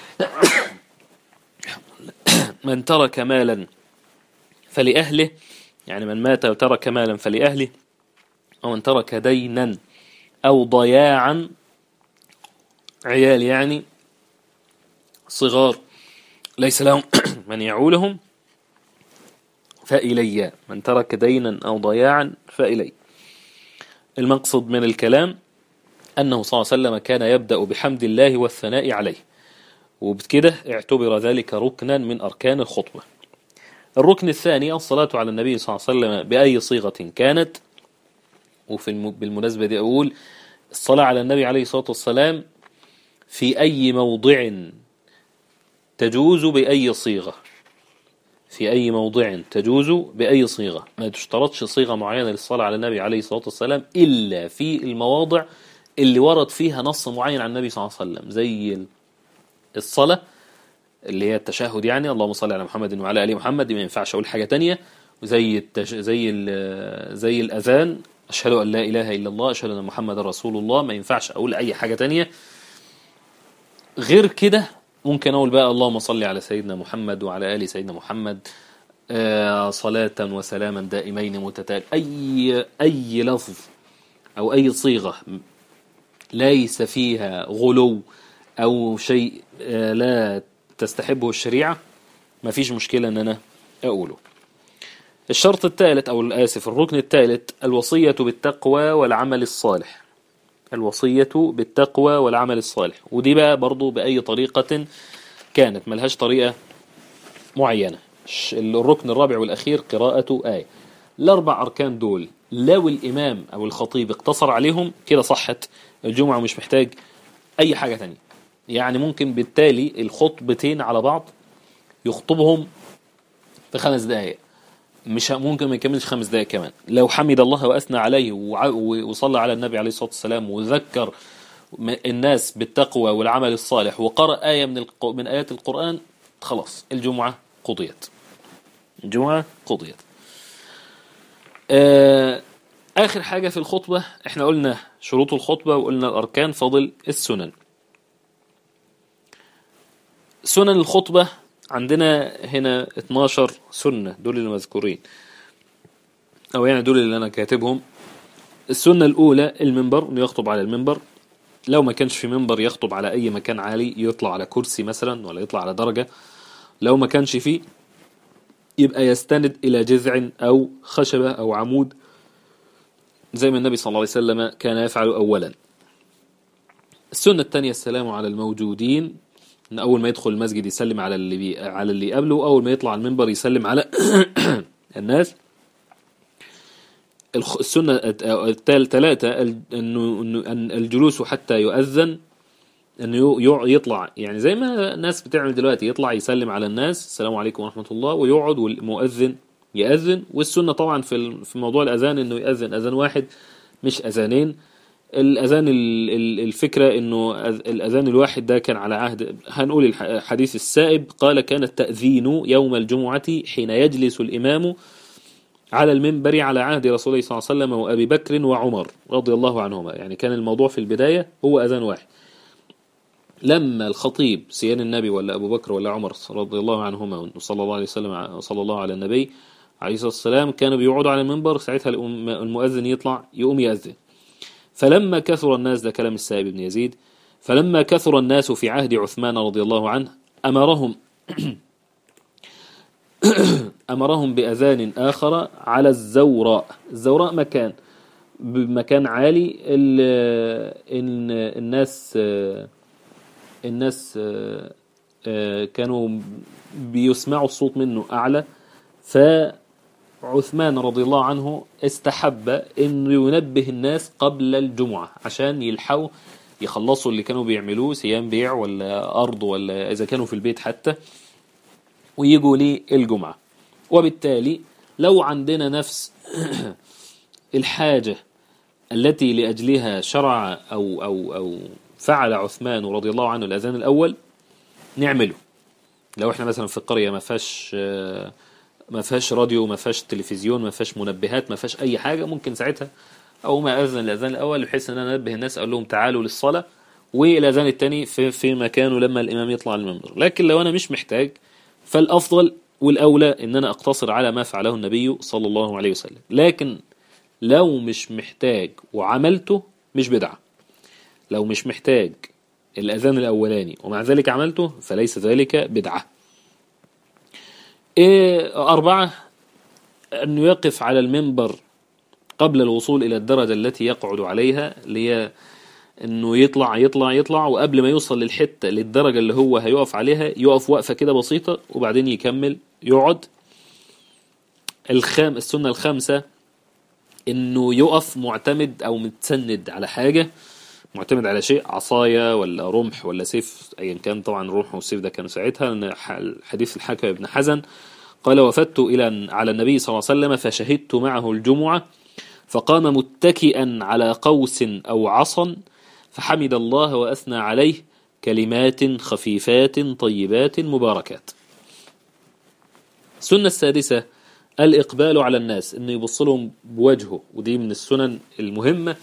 من ترك مالا فلأهله يعني من مات وترك مالا فلأهله ومن ترك دينا أو ضياعا عيال يعني صغار ليس لهم من يعولهم فإلي من ترك دينا أو ضياعا فإلي المقصد من الكلام أنه صلى الله عليه وسلم كان يبدأ بحمد الله والثناء عليه وبكده اعتبر ذلك ركنا من أركان الخطبة الركن الثاني الصلاة على النبي صلى الله عليه وسلم بأي صيغة كانت وفي بالمناسبة دي أقول الصلاة على النبي عليه الصلاة والسلام في أي موضع تجوز بأي صيغة في أي موضع تجوز بأي صيغة ما تشترطش صيغة معينة للصلاة على النبي عليه الصلاة والسلام إلا في المواضع اللي ورد فيها نص معين عن النبي صلى الله عليه وسلم زي الصلاة اللي هي التشهد يعني اللهم صل على محمد وعلى ال محمد ما ينفعش اقول حاجه تانية وزي التش... زي ال... زي الاذان اشهد ان لا اله الا الله اشهد ان محمد رسول الله ما ينفعش اقول اي حاجه تانية غير كده ممكن اقول بقى اللهم صل على سيدنا محمد وعلى ال سيدنا محمد آه صلاة وسلاما دائمين متتال اي اي لفظ او اي صيغه ليس فيها غلو او شيء آه لا تستحبه الشريعة ما فيش مشكلة ان انا اقوله الشرط الثالث او الاسف الركن الثالث الوصية بالتقوى والعمل الصالح الوصية بالتقوى والعمل الصالح ودي بقى برضو بأي طريقة كانت ملهاش طريقة معينة الركن الرابع والأخير قراءة آية الأربع أركان دول لو الإمام أو الخطيب اقتصر عليهم كده صحت الجمعة مش محتاج أي حاجة تانية يعني ممكن بالتالي الخطبتين على بعض يخطبهم في خمس دقائق مش ممكن ما يكملش خمس دقائق كمان لو حمد الله واثنى عليه وصلى على النبي عليه الصلاه والسلام وذكر الناس بالتقوى والعمل الصالح وقرأ آية من من آيات القرآن خلاص الجمعة قضيت الجمعة قضيت آخر حاجة في الخطبة احنا قلنا شروط الخطبة وقلنا الأركان فضل السنن سنن الخطبة عندنا هنا 12 سنة دول اللي مذكورين أو يعني دول اللي أنا كاتبهم السنة الأولى المنبر إنه يخطب على المنبر لو ما كانش في منبر يخطب على أي مكان عالي يطلع على كرسي مثلا ولا يطلع على درجة لو ما كانش فيه يبقى يستند إلى جذع أو خشبة أو عمود زي ما النبي صلى الله عليه وسلم كان يفعل أولا السنة الثانية السلام على الموجودين ان اول ما يدخل المسجد يسلم على اللي بي... على اللي قبله اول ما يطلع المنبر يسلم على الناس السنة الثلاثة انه انه الجلوس حتى يؤذن انه يطلع يعني زي ما الناس بتعمل دلوقتي يطلع يسلم على الناس السلام عليكم ورحمة الله ويقعد والمؤذن يأذن والسنة طبعا في في موضوع الأذان انه يأذن أذان واحد مش أذانين الأذان الفكرة أنه الأذان الواحد ده كان على عهد هنقول الحديث السائب قال كان التأذين يوم الجمعة حين يجلس الإمام على المنبر على عهد رسول الله صلى الله عليه وسلم وأبي بكر وعمر رضي الله عنهما يعني كان الموضوع في البداية هو أذان واحد لما الخطيب سيان النبي ولا أبو بكر ولا عمر رضي الله عنهما وصلى الله عليه وسلم وصلى الله على النبي عليه الصلاة والسلام كانوا بيقعدوا على المنبر ساعتها المؤذن يطلع يقوم يأذن فلما كثر الناس ده كلام السائب بن يزيد فلما كثر الناس في عهد عثمان رضي الله عنه أمرهم أمرهم بأذان آخر على الزوراء الزوراء مكان بمكان عالي إن الناس الناس كانوا بيسمعوا الصوت منه أعلى ف عثمان رضي الله عنه استحب انه ينبه الناس قبل الجمعة عشان يلحقوا يخلصوا اللي كانوا بيعملوه سيام بيع ولا أرض ولا إذا كانوا في البيت حتى ويجوا للجمعة وبالتالي لو عندنا نفس الحاجة التي لأجلها شرع أو, أو, أو فعل عثمان رضي الله عنه الأذان الأول نعمله لو احنا مثلا في قرية ما فيهاش ما فيهاش راديو ما فيهاش تلفزيون ما فيهاش منبهات ما فيهاش أي حاجة ممكن ساعتها أو ما أذن الأذان الأول بحيث أن أنا أنبه الناس أقول لهم تعالوا للصلاة والأذان الثاني في, في مكانه لما الإمام يطلع المنبر لكن لو أنا مش محتاج فالأفضل والأولى إن أنا أقتصر على ما فعله النبي صلى الله عليه وسلم لكن لو مش محتاج وعملته مش بدعة لو مش محتاج الأذان الأولاني ومع ذلك عملته فليس ذلك بدعة إيه أربعة أنه يقف على المنبر قبل الوصول إلى الدرجة التي يقعد عليها اللي انه يطلع يطلع يطلع وقبل ما يوصل للحته للدرجه اللي هو هيقف عليها يقف وقفه كده بسيطه وبعدين يكمل يقعد الخام السنه الخامسه انه يقف معتمد او متسند على حاجه معتمد على شيء عصايه ولا رمح ولا سيف ايا كان طبعا الرمح والسيف ده كانوا ساعتها حديث الحكم ابن حزن قال وفدت الى على النبي صلى الله عليه وسلم فشهدت معه الجمعه فقام متكئا على قوس او عصا فحمد الله وأثنى عليه كلمات خفيفات طيبات مباركات السنة السادسة الإقبال على الناس إنه يبص لهم بوجهه ودي من السنن المهمة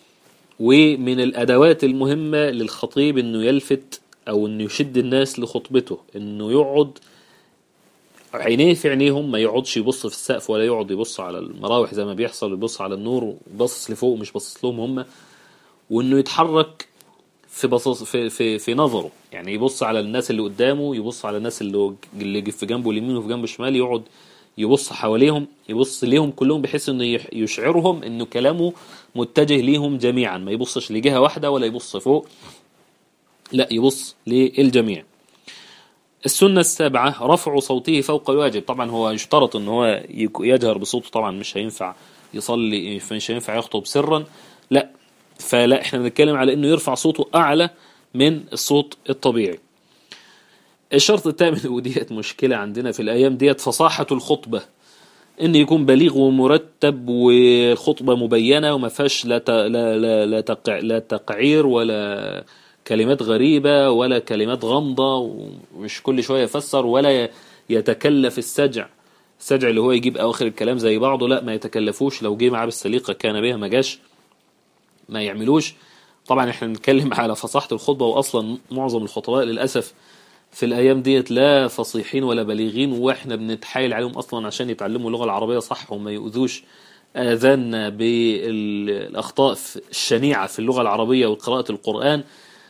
ومن الأدوات المهمة للخطيب إنه يلفت أو إنه يشد الناس لخطبته إنه يقعد عينيه في عينيهم ما يقعدش يبص في السقف ولا يقعد يبص على المراوح زي ما بيحصل يبص على النور وبصص لفوق مش باصص لهم هم وانه يتحرك في بصص في في في نظره يعني يبص على الناس اللي قدامه يبص على الناس اللي اللي في جنبه اليمين وفي جنبه الشمال يقعد يبص حواليهم يبص ليهم كلهم بحيث انه يشعرهم انه كلامه متجه ليهم جميعا ما يبصش لجهه واحده ولا يبص فوق لا يبص للجميع السنة السابعة رفع صوته فوق الواجب طبعا هو يشترط ان هو يجهر بصوته طبعا مش هينفع يصلي مش هينفع يخطب سرا لا فلا احنا بنتكلم على انه يرفع صوته اعلى من الصوت الطبيعي الشرط الثامن وديت مشكلة عندنا في الايام ديت فصاحة الخطبة ان يكون بليغ ومرتب والخطبة مبينة وما فيهاش لا لا لا لا, تقع لا تقعير ولا كلمات غريبة ولا كلمات غامضة ومش كل شوية يفسر ولا يتكلف السجع السجع اللي هو يجيب اواخر الكلام زي بعضه لا ما يتكلفوش لو جه معاه بالسليقة كان بها ما جاش ما يعملوش طبعا احنا بنتكلم على فصاحة الخطبة واصلا معظم الخطباء للأسف في الأيام ديت لا فصيحين ولا بليغين واحنا بنتحايل عليهم أصلا عشان يتعلموا اللغة العربية صح وما يؤذوش آذاننا بالأخطاء الشنيعة في اللغة العربية وقراءة القرآن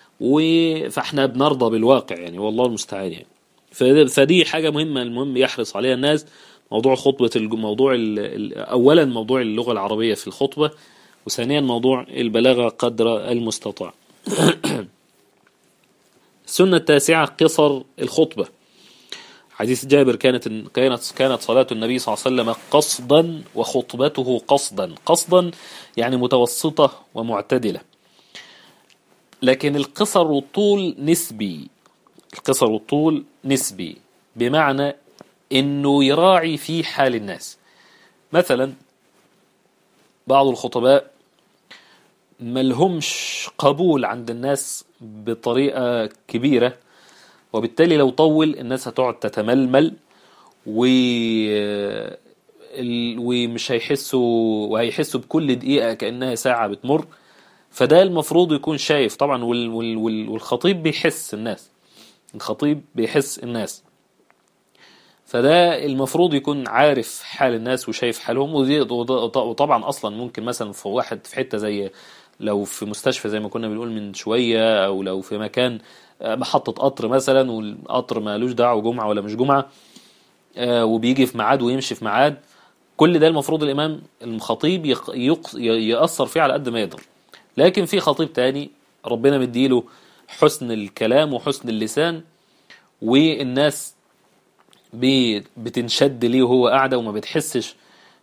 فاحنا بنرضى بالواقع يعني والله المستعان يعني فدي حاجة مهمة المهم يحرص عليها الناس موضوع خطبة الموضوع أولا موضوع اللغة العربية في الخطبة وثانيا موضوع البلاغة قدر المستطاع السنة التاسعة قصر الخطبة حديث جابر كانت كانت كانت صلاة النبي صلى الله عليه وسلم قصدا وخطبته قصدا قصدا يعني متوسطة ومعتدلة لكن القصر والطول نسبي القصر والطول نسبي بمعنى انه يراعي في حال الناس مثلا بعض الخطباء ملهمش قبول عند الناس بطريقة كبيرة وبالتالي لو طول الناس هتقعد تتململ و ومش هيحسوا وهيحسوا بكل دقيقة كأنها ساعة بتمر فده المفروض يكون شايف طبعا وال... وال... والخطيب بيحس الناس الخطيب بيحس الناس فده المفروض يكون عارف حال الناس وشايف حالهم ودي وطبعا اصلا ممكن مثلا في واحد في حته زي لو في مستشفى زي ما كنا بنقول من شويه او لو في مكان محطه قطر مثلا والقطر مالوش دعوه جمعه ولا مش جمعه وبيجي في ميعاد ويمشي في ميعاد كل ده المفروض الامام الخطيب يأثر فيه على قد ما يقدر لكن في خطيب تاني ربنا مديله حسن الكلام وحسن اللسان والناس بتنشد ليه وهو قاعدة وما بتحسش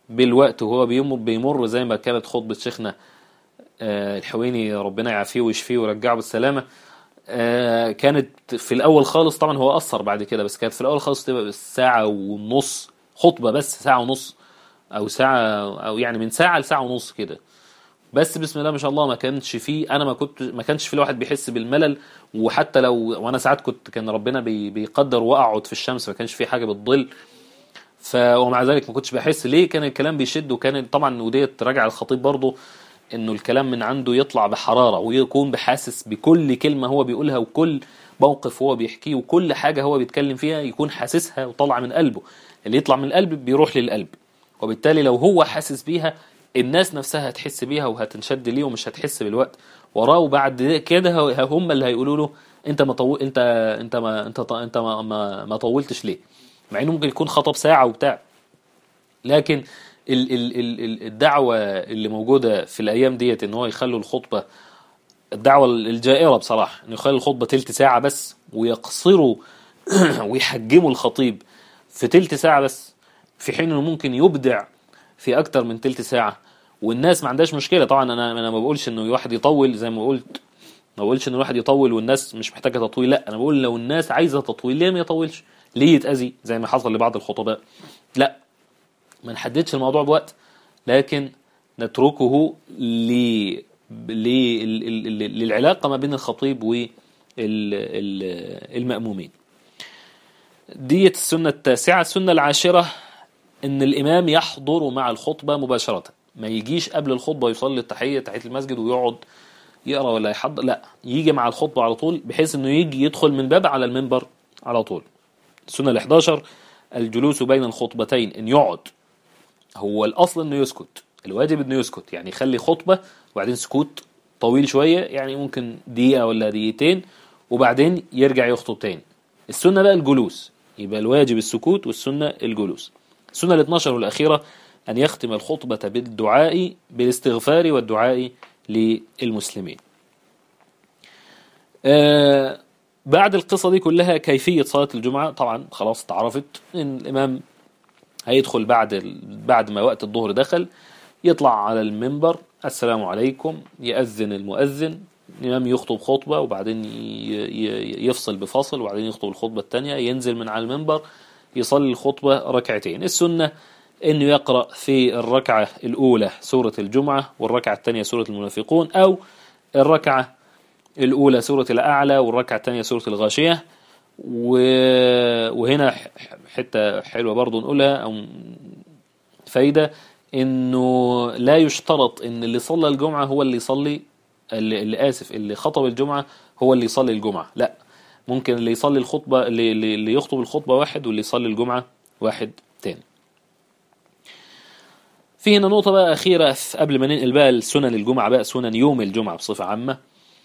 بالوقت وهو بيمر, بيمر زي ما كانت خطبة شيخنا آه، الحويني ربنا يعافيه ويشفيه ويرجعه بالسلامة آه، كانت في الأول خالص طبعا هو أثر بعد كده بس كانت في الأول خالص تبقى ساعة ونص خطبة بس ساعة ونص أو ساعة أو يعني من ساعة لساعة ونص كده بس بسم الله ما شاء الله ما كانش فيه انا ما كنت ما كانش في الواحد بيحس بالملل وحتى لو وانا ساعات كنت كان ربنا بي بيقدر واقعد في الشمس ما كانش في حاجه بتضل ف ومع ذلك ما كنتش بحس ليه كان الكلام بيشد وكان طبعا وديت راجع الخطيب برضه انه الكلام من عنده يطلع بحراره ويكون بحاسس بكل كلمه هو بيقولها وكل موقف هو بيحكيه وكل حاجه هو بيتكلم فيها يكون حاسسها وطالعه من قلبه اللي يطلع من القلب بيروح للقلب وبالتالي لو هو حاسس بيها الناس نفسها هتحس بيها وهتنشد ليه ومش هتحس بالوقت وراه وبعد كده هم اللي هيقولوا له انت ما طو... انت انت ما انت انت ما, ما, ما طولتش ليه مع انه ممكن يكون خطب ساعه وبتاع لكن ال ال ال الدعوه اللي موجوده في الايام ديت ان هو يخلوا الخطبه الدعوه الجائره بصراحه انه يخلوا الخطبه تلت ساعه بس ويقصروا ويحجموا الخطيب في تلت ساعه بس في حين انه ممكن يبدع في اكتر من تلت ساعه والناس ما عندهاش مشكله طبعا انا انا ما بقولش انه الواحد يطول زي ما قلت ما بقولش ان الواحد يطول والناس مش محتاجه تطويل لا انا بقول لو الناس عايزه تطويل ليه ما يطولش ليه يتاذي زي ما حصل لبعض الخطباء لا ما نحددش الموضوع بوقت لكن نتركه ل... ل... للعلاقه ما بين الخطيب والمأمومين ديت السنة التاسعة السنة العاشرة ان الامام يحضر مع الخطبة مباشرة ما يجيش قبل الخطبة يصلي التحية تحية المسجد ويقعد يقرأ ولا يحضر لا يجي مع الخطبة على طول بحيث انه يجي يدخل من باب على المنبر على طول السنة ال11 الجلوس بين الخطبتين ان يقعد هو الاصل انه يسكت الواجب انه يسكت يعني يخلي خطبة وبعدين سكوت طويل شوية يعني ممكن دقيقة ولا دقيقتين وبعدين يرجع يخطب تاني السنة بقى الجلوس يبقى الواجب السكوت والسنة الجلوس السنة ال12 والأخيرة أن يختم الخطبة بالدعاء بالاستغفار والدعاء للمسلمين آه بعد القصة دي كلها كيفية صلاة الجمعة طبعا خلاص اتعرفت ان الامام هيدخل بعد بعد ما وقت الظهر دخل يطلع على المنبر السلام عليكم يأذن المؤذن الإمام يخطب خطبة وبعدين يفصل بفصل وبعدين يخطب الخطبة الثانية ينزل من على المنبر يصلي الخطبة ركعتين السنة انه يقرأ في الركعة الاولى سورة الجمعة والركعة الثانية سورة المنافقون او الركعة الاولى سورة الاعلى والركعة الثانية سورة الغاشية وهنا حتة حلوة برضو نقولها او فايدة انه لا يشترط ان اللي صلى الجمعة هو اللي يصلي اللي, اللي اسف اللي خطب الجمعة هو اللي يصلي الجمعة لا ممكن اللي يصلي الخطبة اللي, اللي يخطب الخطبة واحد واللي يصلي الجمعة واحد تاني في هنا نقطة بقى أخيرة قبل ما ننقل بقى السنن الجمعة بقى سنن يوم الجمعة بصفة عامة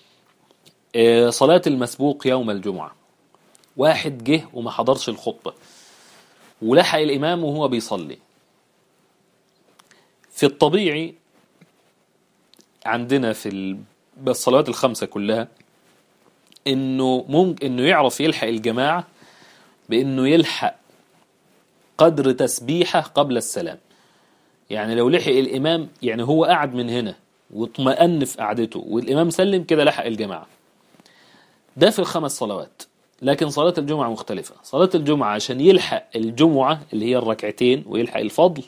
صلاة المسبوق يوم الجمعة واحد جه وما حضرش الخطبة ولحق الإمام وهو بيصلي في الطبيعي عندنا في الصلوات الخمسة كلها انه ممكن انه يعرف يلحق الجماعة بانه يلحق قدر تسبيحة قبل السلام يعني لو لحق الامام يعني هو قعد من هنا واطمأن في قعدته والامام سلم كده لحق الجماعة ده في الخمس صلوات لكن صلاة الجمعة مختلفة صلاة الجمعة عشان يلحق الجمعة اللي هي الركعتين ويلحق الفضل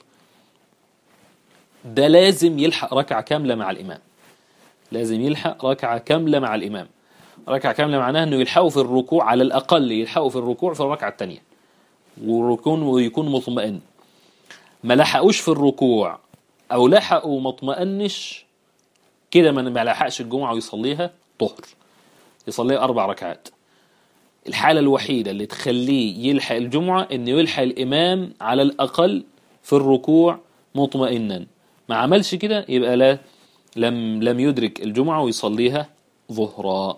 ده لازم يلحق ركعة كاملة مع الإمام لازم يلحق ركعة كاملة مع الإمام ركعة كاملة معناها أنه يلحقوا في الركوع على الأقل يلحقوا في الركوع في الركعة الثانية والركون ويكون مطمئن ما لحقوش في الركوع أو لحقوا مطمئنش كده ما لحقش الجمعة ويصليها طهر يصليها أربع ركعات الحالة الوحيدة اللي تخليه يلحق الجمعة أنه يلحق الإمام على الأقل في الركوع مطمئنا ما عملش كده يبقى لا لم لم يدرك الجمعة ويصليها ظهرا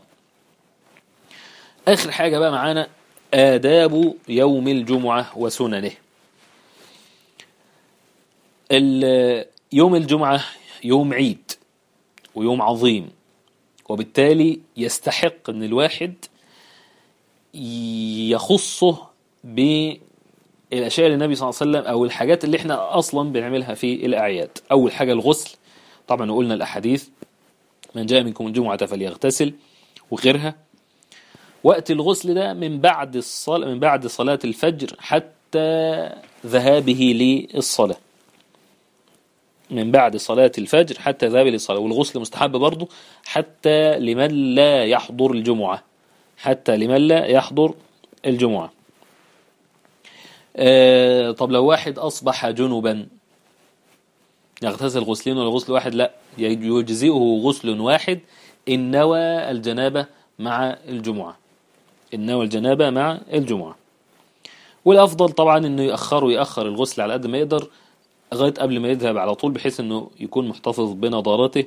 آخر حاجة بقى معانا آداب يوم الجمعة وسننه يوم الجمعة يوم عيد ويوم عظيم وبالتالي يستحق ان الواحد يخصه الاشياء اللي النبي صلى الله عليه وسلم او الحاجات اللي احنا اصلا بنعملها في الاعياد اول حاجه الغسل طبعا قلنا الاحاديث من جاء منكم الجمعه فليغتسل وغيرها وقت الغسل ده من بعد الصلاة من بعد صلاة الفجر حتى ذهابه للصلاة من بعد صلاة الفجر حتى ذهابه للصلاة والغسل مستحب برضه حتى لمن لا يحضر الجمعة حتى لمن لا يحضر الجمعة آه طب لو واحد أصبح جنبا يغتسل غسلين ولا غسل واحد لا يجزئه غسل واحد إن نوى الجنابة مع الجمعة إن نوى الجنابة مع الجمعة والأفضل طبعا إنه يأخر ويأخر الغسل على قد ما يقدر لغاية قبل ما يذهب على طول بحيث إنه يكون محتفظ بنضارته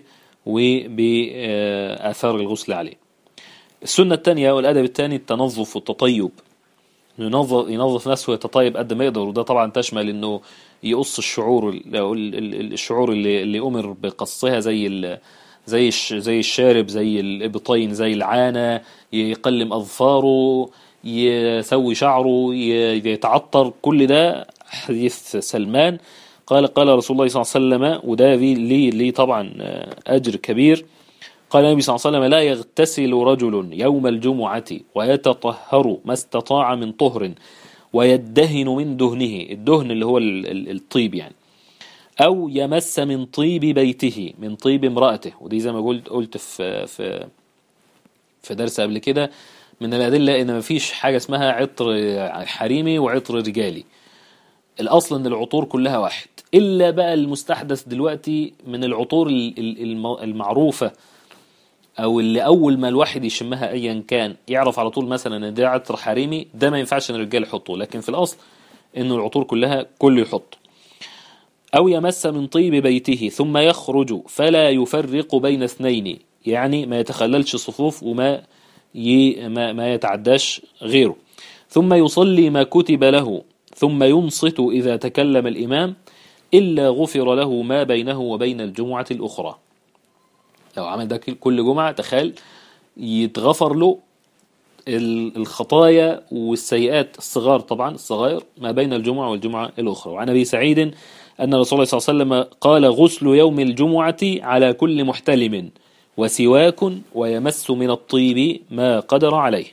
وبآثار الغسل عليه السنة الثانية والأدب الثاني التنظف والتطيب ينظف ينظف نفسه ويتطيب قد ما يقدر وده طبعا تشمل انه يقص الشعور الشعور اللي اللي امر بقصها زي ال زي زي الشارب زي الابطين زي العانه يقلم اظفاره يسوي شعره يتعطر كل ده حديث سلمان قال قال رسول الله صلى الله عليه وسلم وده ليه ليه طبعا اجر كبير قال النبي صلى الله عليه وسلم لا يغتسل رجل يوم الجمعة ويتطهر ما استطاع من طهر ويدهن من دهنه الدهن اللي هو الطيب يعني أو يمس من طيب بيته من طيب امرأته ودي زي ما قلت قلت في في في درس قبل كده من الأدلة إن مفيش حاجة اسمها عطر حريمي وعطر رجالي الأصل إن العطور كلها واحد إلا بقى المستحدث دلوقتي من العطور المعروفة او اللي اول ما الواحد يشمها ايا كان يعرف على طول مثلا ان ده عطر حريمي ده ما ينفعش ان الرجال يحطوه لكن في الاصل انه العطور كلها كله يحط او يمس من طيب بيته ثم يخرج فلا يفرق بين اثنين يعني ما يتخللش صفوف وما ي... ما, ما يتعداش غيره ثم يصلي ما كتب له ثم ينصت اذا تكلم الامام الا غفر له ما بينه وبين الجمعه الاخرى لو عمل ده كل جمعة تخيل يتغفر له الخطايا والسيئات الصغار طبعا الصغائر ما بين الجمعة والجمعة الأخرى وعن أبي سعيد أن رسول الله صلى الله عليه وسلم قال غسل يوم الجمعة على كل محتلم وسواك ويمس من الطيب ما قدر عليه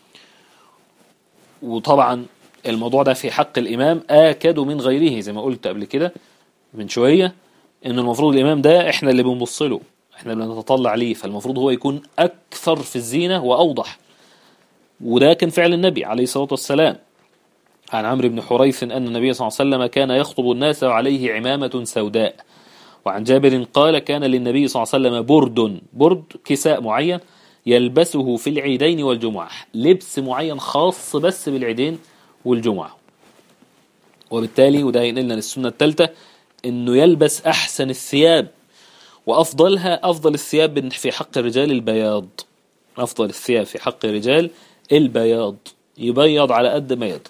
وطبعا الموضوع ده في حق الإمام آكد من غيره زي ما قلت قبل كده من شوية إن المفروض الإمام ده إحنا اللي بنبص له احنا بنتطلع عليه فالمفروض هو يكون اكثر في الزينة واوضح وده كان فعل النبي عليه الصلاة والسلام عن عمرو بن حريث أن النبي صلى الله عليه وسلم كان يخطب الناس وعليه عمامة سوداء وعن جابر قال كان للنبي صلى الله عليه وسلم برد برد كساء معين يلبسه في العيدين والجمعة لبس معين خاص بس بالعيدين والجمعة وبالتالي وده ينقلنا للسنة الثالثة انه يلبس احسن الثياب وأفضلها أفضل الثياب في حق الرجال البياض أفضل الثياب في حق الرجال البياض يبيض على قد ما يقدر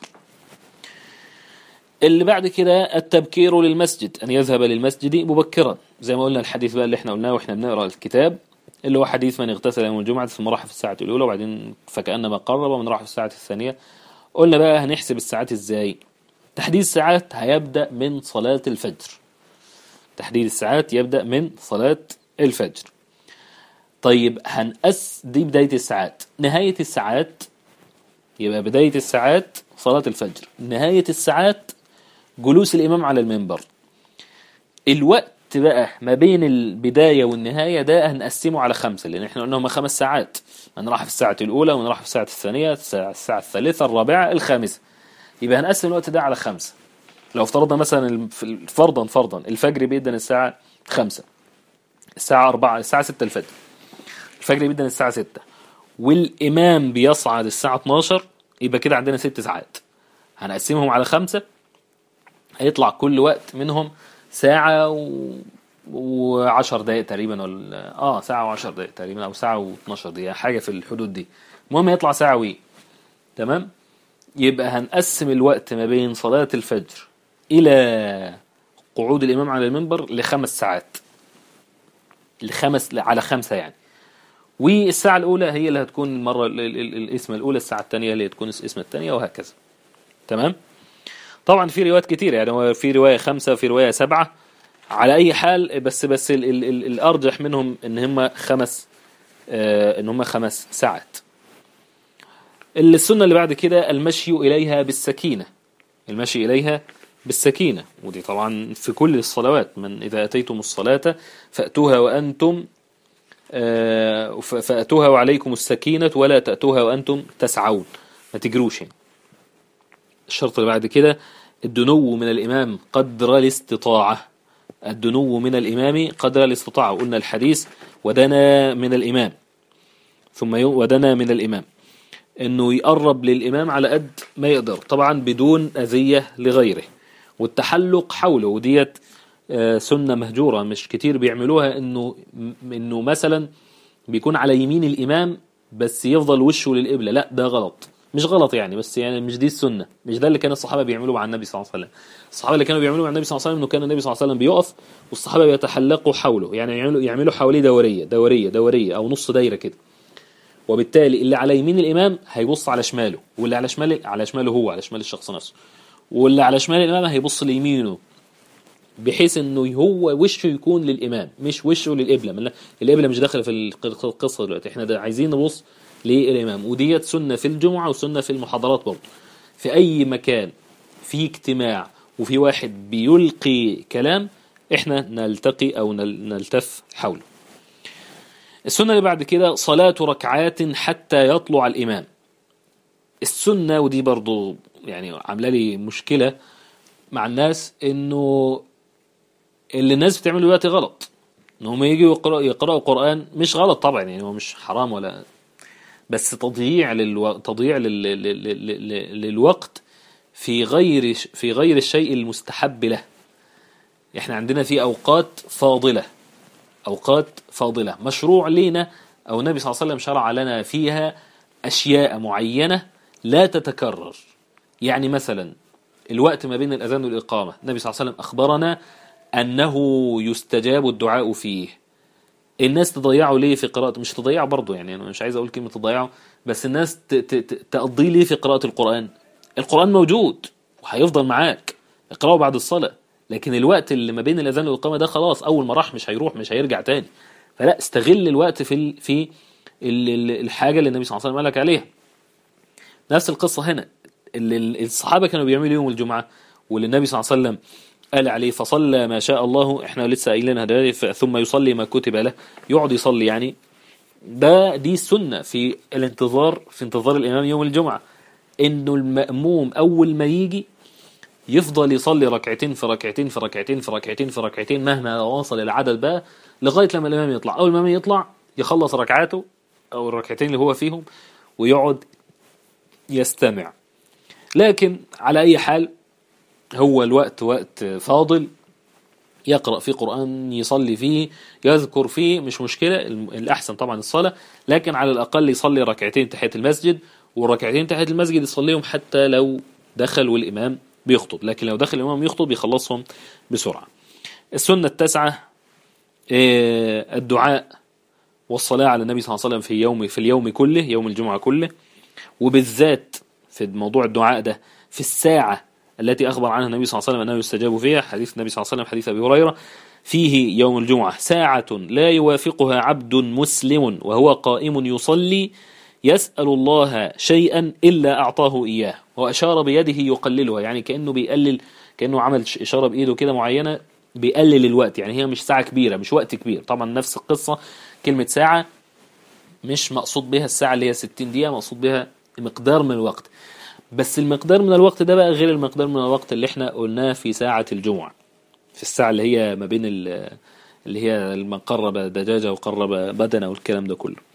اللي بعد كده التبكير للمسجد أن يذهب للمسجد مبكرا زي ما قلنا الحديث بقى اللي احنا قلناه واحنا بنقرأ الكتاب اللي هو حديث من اغتسل يوم الجمعة ثم راح في الساعة الأولى وبعدين فكأنما قرب ومن راح في الساعة الثانية قلنا بقى هنحسب الساعات ازاي تحديد الساعات هيبدأ من صلاة الفجر تحديد الساعات يبدأ من صلاة الفجر طيب هنقس دي بداية الساعات نهاية الساعات يبقى بداية الساعات صلاة الفجر نهاية الساعات جلوس الإمام على المنبر الوقت بقى ما بين البداية والنهاية ده هنقسمه على خمسة لأن احنا قلنا هما خمس ساعات من راح في الساعة الأولى ومن راح في الساعة الثانية الساعة الثالثة الرابعة الخامسة يبقى هنقسم الوقت ده على خمسة لو افترضنا مثلا فرضا فرضا الفجر بيدن الساعة خمسة الساعة أربعة الساعة ستة الفجر الفجر بيدن الساعة ستة والإمام بيصعد الساعة 12 يبقى كده عندنا ست ساعات هنقسمهم على خمسة هيطلع كل وقت منهم ساعة و... وعشر دقايق تقريبا ولا اه ساعة وعشر دقايق تقريبا او ساعة و12 دقيقة حاجة في الحدود دي المهم يطلع ساعة وي تمام يبقى هنقسم الوقت ما بين صلاة الفجر إلى قعود الإمام على المنبر لخمس ساعات لخمس على خمسة يعني والساعة الأولى هي اللي هتكون المرة الاسم الأولى الساعة الثانية اللي هتكون الاسم الثانية وهكذا تمام طبعا في روايات كتير يعني في رواية خمسة وفي رواية سبعة على أي حال بس بس ال ال ال الأرجح منهم إن هم خمس آه إن هم خمس ساعات السنة اللي بعد كده المشي إليها بالسكينة المشي إليها بالسكينة ودي طبعا في كل الصلوات من إذا أتيتم الصلاة فأتوها وأنتم آه فأتوها وعليكم السكينة ولا تأتوها وأنتم تسعون ما تجروش يعني. الشرط اللي بعد كده الدنو من الإمام قدر الاستطاعة الدنو من الإمام قدر الاستطاعة وقلنا الحديث ودنا من الإمام ثم ودنا من الإمام انه يقرب للإمام على قد ما يقدر طبعا بدون أذية لغيره والتحلق حوله وديت سنة مهجورة مش كتير بيعملوها انه انه مثلا بيكون على يمين الإمام بس يفضل وشه للقبلة لا ده غلط مش غلط يعني بس يعني مش دي السنة مش ده اللي كان الصحابة بيعملوه مع النبي صلى الله عليه وسلم الصحابة اللي كانوا بيعملوه مع النبي صلى الله عليه وسلم انه كان النبي صلى الله عليه وسلم بيقف والصحابة بيتحلقوا حوله يعني يعملوا يعملوا حواليه دورية دورية دورية او نص دايرة كده وبالتالي اللي على يمين الامام هيبص على شماله واللي على شماله على شماله هو على شمال الشخص نفسه واللي على شمال الامام هيبص ليمينه بحيث انه هو وشه يكون للامام مش وشه للقبله القبله مش داخله في القصه دلوقتي احنا ده عايزين نبص للامام وديت سنه في الجمعه وسنه في المحاضرات برضه في اي مكان في اجتماع وفي واحد بيلقي كلام احنا نلتقي او نلتف حوله السنة اللي بعد كده صلاة ركعات حتى يطلع الإمام السنة ودي برضو يعني عاملة لي مشكلة مع الناس انه اللي الناس بتعمله دلوقتي غلط ان هم يجوا يقرأوا, يقرأوا قرآن مش غلط طبعا يعني هو مش حرام ولا بس تضييع للو... تضييع لل... لل... لل... للوقت في غير في غير الشيء المستحب له احنا عندنا في اوقات فاضله أوقات فاضلة مشروع لنا أو النبي صلى الله عليه وسلم شرع لنا فيها أشياء معينة لا تتكرر يعني مثلا الوقت ما بين الأذان والإقامة النبي صلى الله عليه وسلم أخبرنا أنه يستجاب الدعاء فيه الناس تضيعوا ليه في قراءة مش تضيعوا برضو يعني أنا مش عايز أقول كلمة تضيعوا بس الناس تقضي ليه في قراءة القرآن القرآن موجود وهيفضل معاك اقرأه بعد الصلاة لكن الوقت اللي ما بين الاذان والاقامه ده خلاص اول ما راح مش هيروح مش هيرجع تاني فلا استغل الوقت في ال في ال الحاجه اللي النبي صلى الله عليه وسلم قال لك عليها نفس القصه هنا اللي الصحابه كانوا بيعملوا يوم الجمعه واللي النبي صلى الله عليه وسلم قال عليه فصلى ما شاء الله احنا لسه قايلينها ده ثم يصلي ما كتب له يقعد يصلي يعني ده دي السنه في الانتظار في انتظار الامام يوم الجمعه انه المأموم اول ما يجي يفضل يصلي ركعتين في ركعتين في ركعتين في ركعتين في ركعتين مهما واصل العدد بقى لغايه لما الامام يطلع اول ما الامام يطلع يخلص ركعاته او الركعتين اللي هو فيهم ويقعد يستمع لكن على اي حال هو الوقت وقت فاضل يقرأ فيه قرآن يصلي فيه يذكر فيه مش مشكلة الأحسن طبعا الصلاة لكن على الأقل يصلي ركعتين تحية المسجد والركعتين تحية المسجد يصليهم حتى لو دخل والإمام بيخطب لكن لو دخل الإمام يخطب يخلصهم بسرعة السنة التاسعة الدعاء والصلاة على النبي صلى الله عليه وسلم في يوم في اليوم كله يوم الجمعة كله وبالذات في موضوع الدعاء ده في الساعة التي أخبر عنها النبي صلى الله عليه وسلم أنه يستجاب فيها حديث النبي صلى الله عليه وسلم حديث أبي هريرة فيه يوم الجمعة ساعة لا يوافقها عبد مسلم وهو قائم يصلي يسأل الله شيئا إلا أعطاه إياه وأشار بيده يقللها يعني كأنه بيقلل كأنه عمل إشارة بإيده كده معينة بيقلل الوقت يعني هي مش ساعة كبيرة مش وقت كبير طبعا نفس القصة كلمة ساعة مش مقصود بها الساعة اللي هي 60 دقيقة مقصود بها مقدار من الوقت بس المقدار من الوقت ده بقى غير المقدار من الوقت اللي احنا قلناه في ساعة الجمعة في الساعة اللي هي ما بين اللي هي من قرب دجاجة وقرب بدنة والكلام ده كله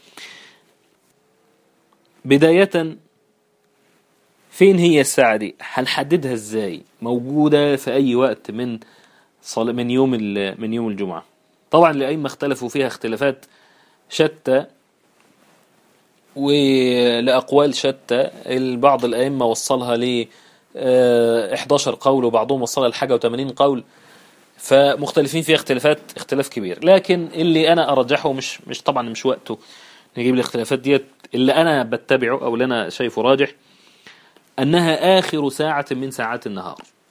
بداية فين هي الساعة دي هنحددها ازاي موجودة في اي وقت من صل... من يوم ال... من يوم الجمعة طبعا الأئمة اختلفوا فيها اختلافات شتى ولأقوال شتى بعض الأئمة وصلها ل 11 قول وبعضهم وصلها لحاجة و80 قول فمختلفين فيها اختلافات اختلاف كبير لكن اللي أنا أرجحه مش مش طبعا مش وقته نجيب الاختلافات ديت اللي أنا بتبعه أو اللي أنا شايفه راجح أنها آخر ساعة من ساعات النهار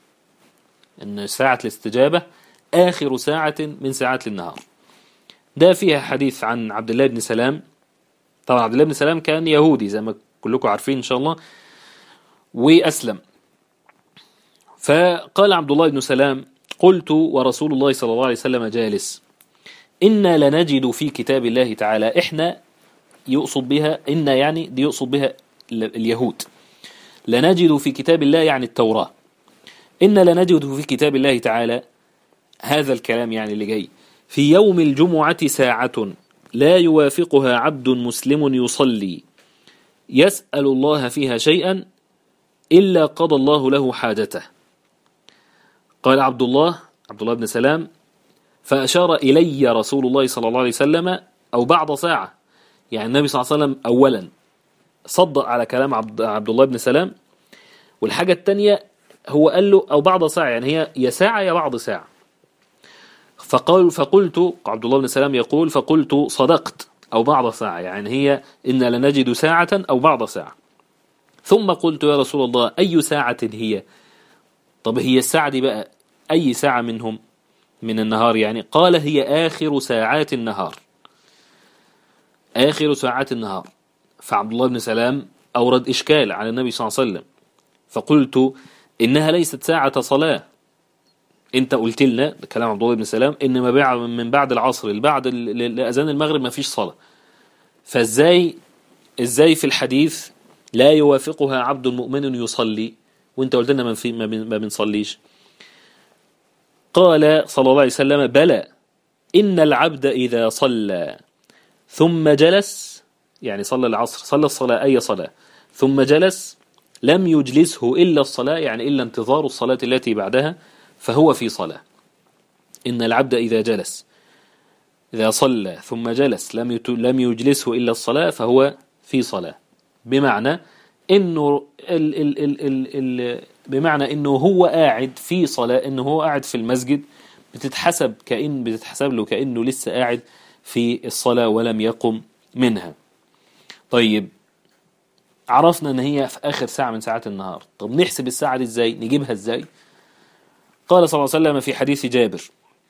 ان ساعة الاستجابة آخر ساعة من ساعات النهار ده فيها حديث عن عبد الله بن سلام طبعا عبد الله بن سلام كان يهودي زي ما كلكم عارفين إن شاء الله وأسلم فقال عبد الله بن سلام قلت ورسول الله صلى الله عليه وسلم جالس إنا لنجد في كتاب الله تعالى إحنا يقصد بها إن يعني دي يقصد بها اليهود لنجد في كتاب الله يعني التوراة إن لنجد في كتاب الله تعالى هذا الكلام يعني اللي جاي في يوم الجمعة ساعة لا يوافقها عبد مسلم يصلي يسأل الله فيها شيئا إلا قضى الله له حاجته قال عبد الله عبد الله بن سلام فأشار إلي رسول الله صلى الله عليه وسلم أو بعد ساعة يعني النبي صلى الله عليه وسلم أولا صدق على كلام عبد, عبد الله بن سلام والحاجة الثانية هو قال له أو بعد ساعة يعني هي يا ساعة يا بعض ساعة فقال فقلت عبد الله بن سلام يقول فقلت صدقت أو بعض ساعة يعني هي إن لنجد ساعة أو بعض ساعة ثم قلت يا رسول الله أي ساعة هي طب هي الساعة دي بقى أي ساعة منهم من النهار يعني قال هي آخر ساعات النهار آخر ساعات النهار فعبد الله بن سلام أورد إشكال على النبي صلى الله عليه وسلم فقلت إنها ليست ساعة صلاة انت قلت لنا كلام عبد الله بن سلام ان ما بعد من بعد العصر لبعد لاذان المغرب ما فيش صلاه فازاي ازاي في الحديث لا يوافقها عبد مؤمن يصلي وانت قلت لنا ما في ما بنصليش قال صلى الله عليه وسلم بلى ان العبد اذا صلى ثم جلس يعني صلى العصر صلى الصلاه اي صلاه ثم جلس لم يجلسه الا الصلاه يعني الا انتظار الصلاه التي بعدها فهو في صلاة إن العبد إذا جلس إذا صلى ثم جلس لم لم يجلسه إلا الصلاة فهو في صلاة بمعنى إنه ال ال ال ال ال بمعنى إنه هو قاعد في صلاة إنه هو قاعد في المسجد بتتحسب كأن بتتحسب له كأنه لسه قاعد في الصلاة ولم يقم منها طيب عرفنا ان هي في اخر ساعة من ساعات النهار طب نحسب الساعة دي ازاي نجيبها ازاي قال صلى الله عليه وسلم في حديث جابر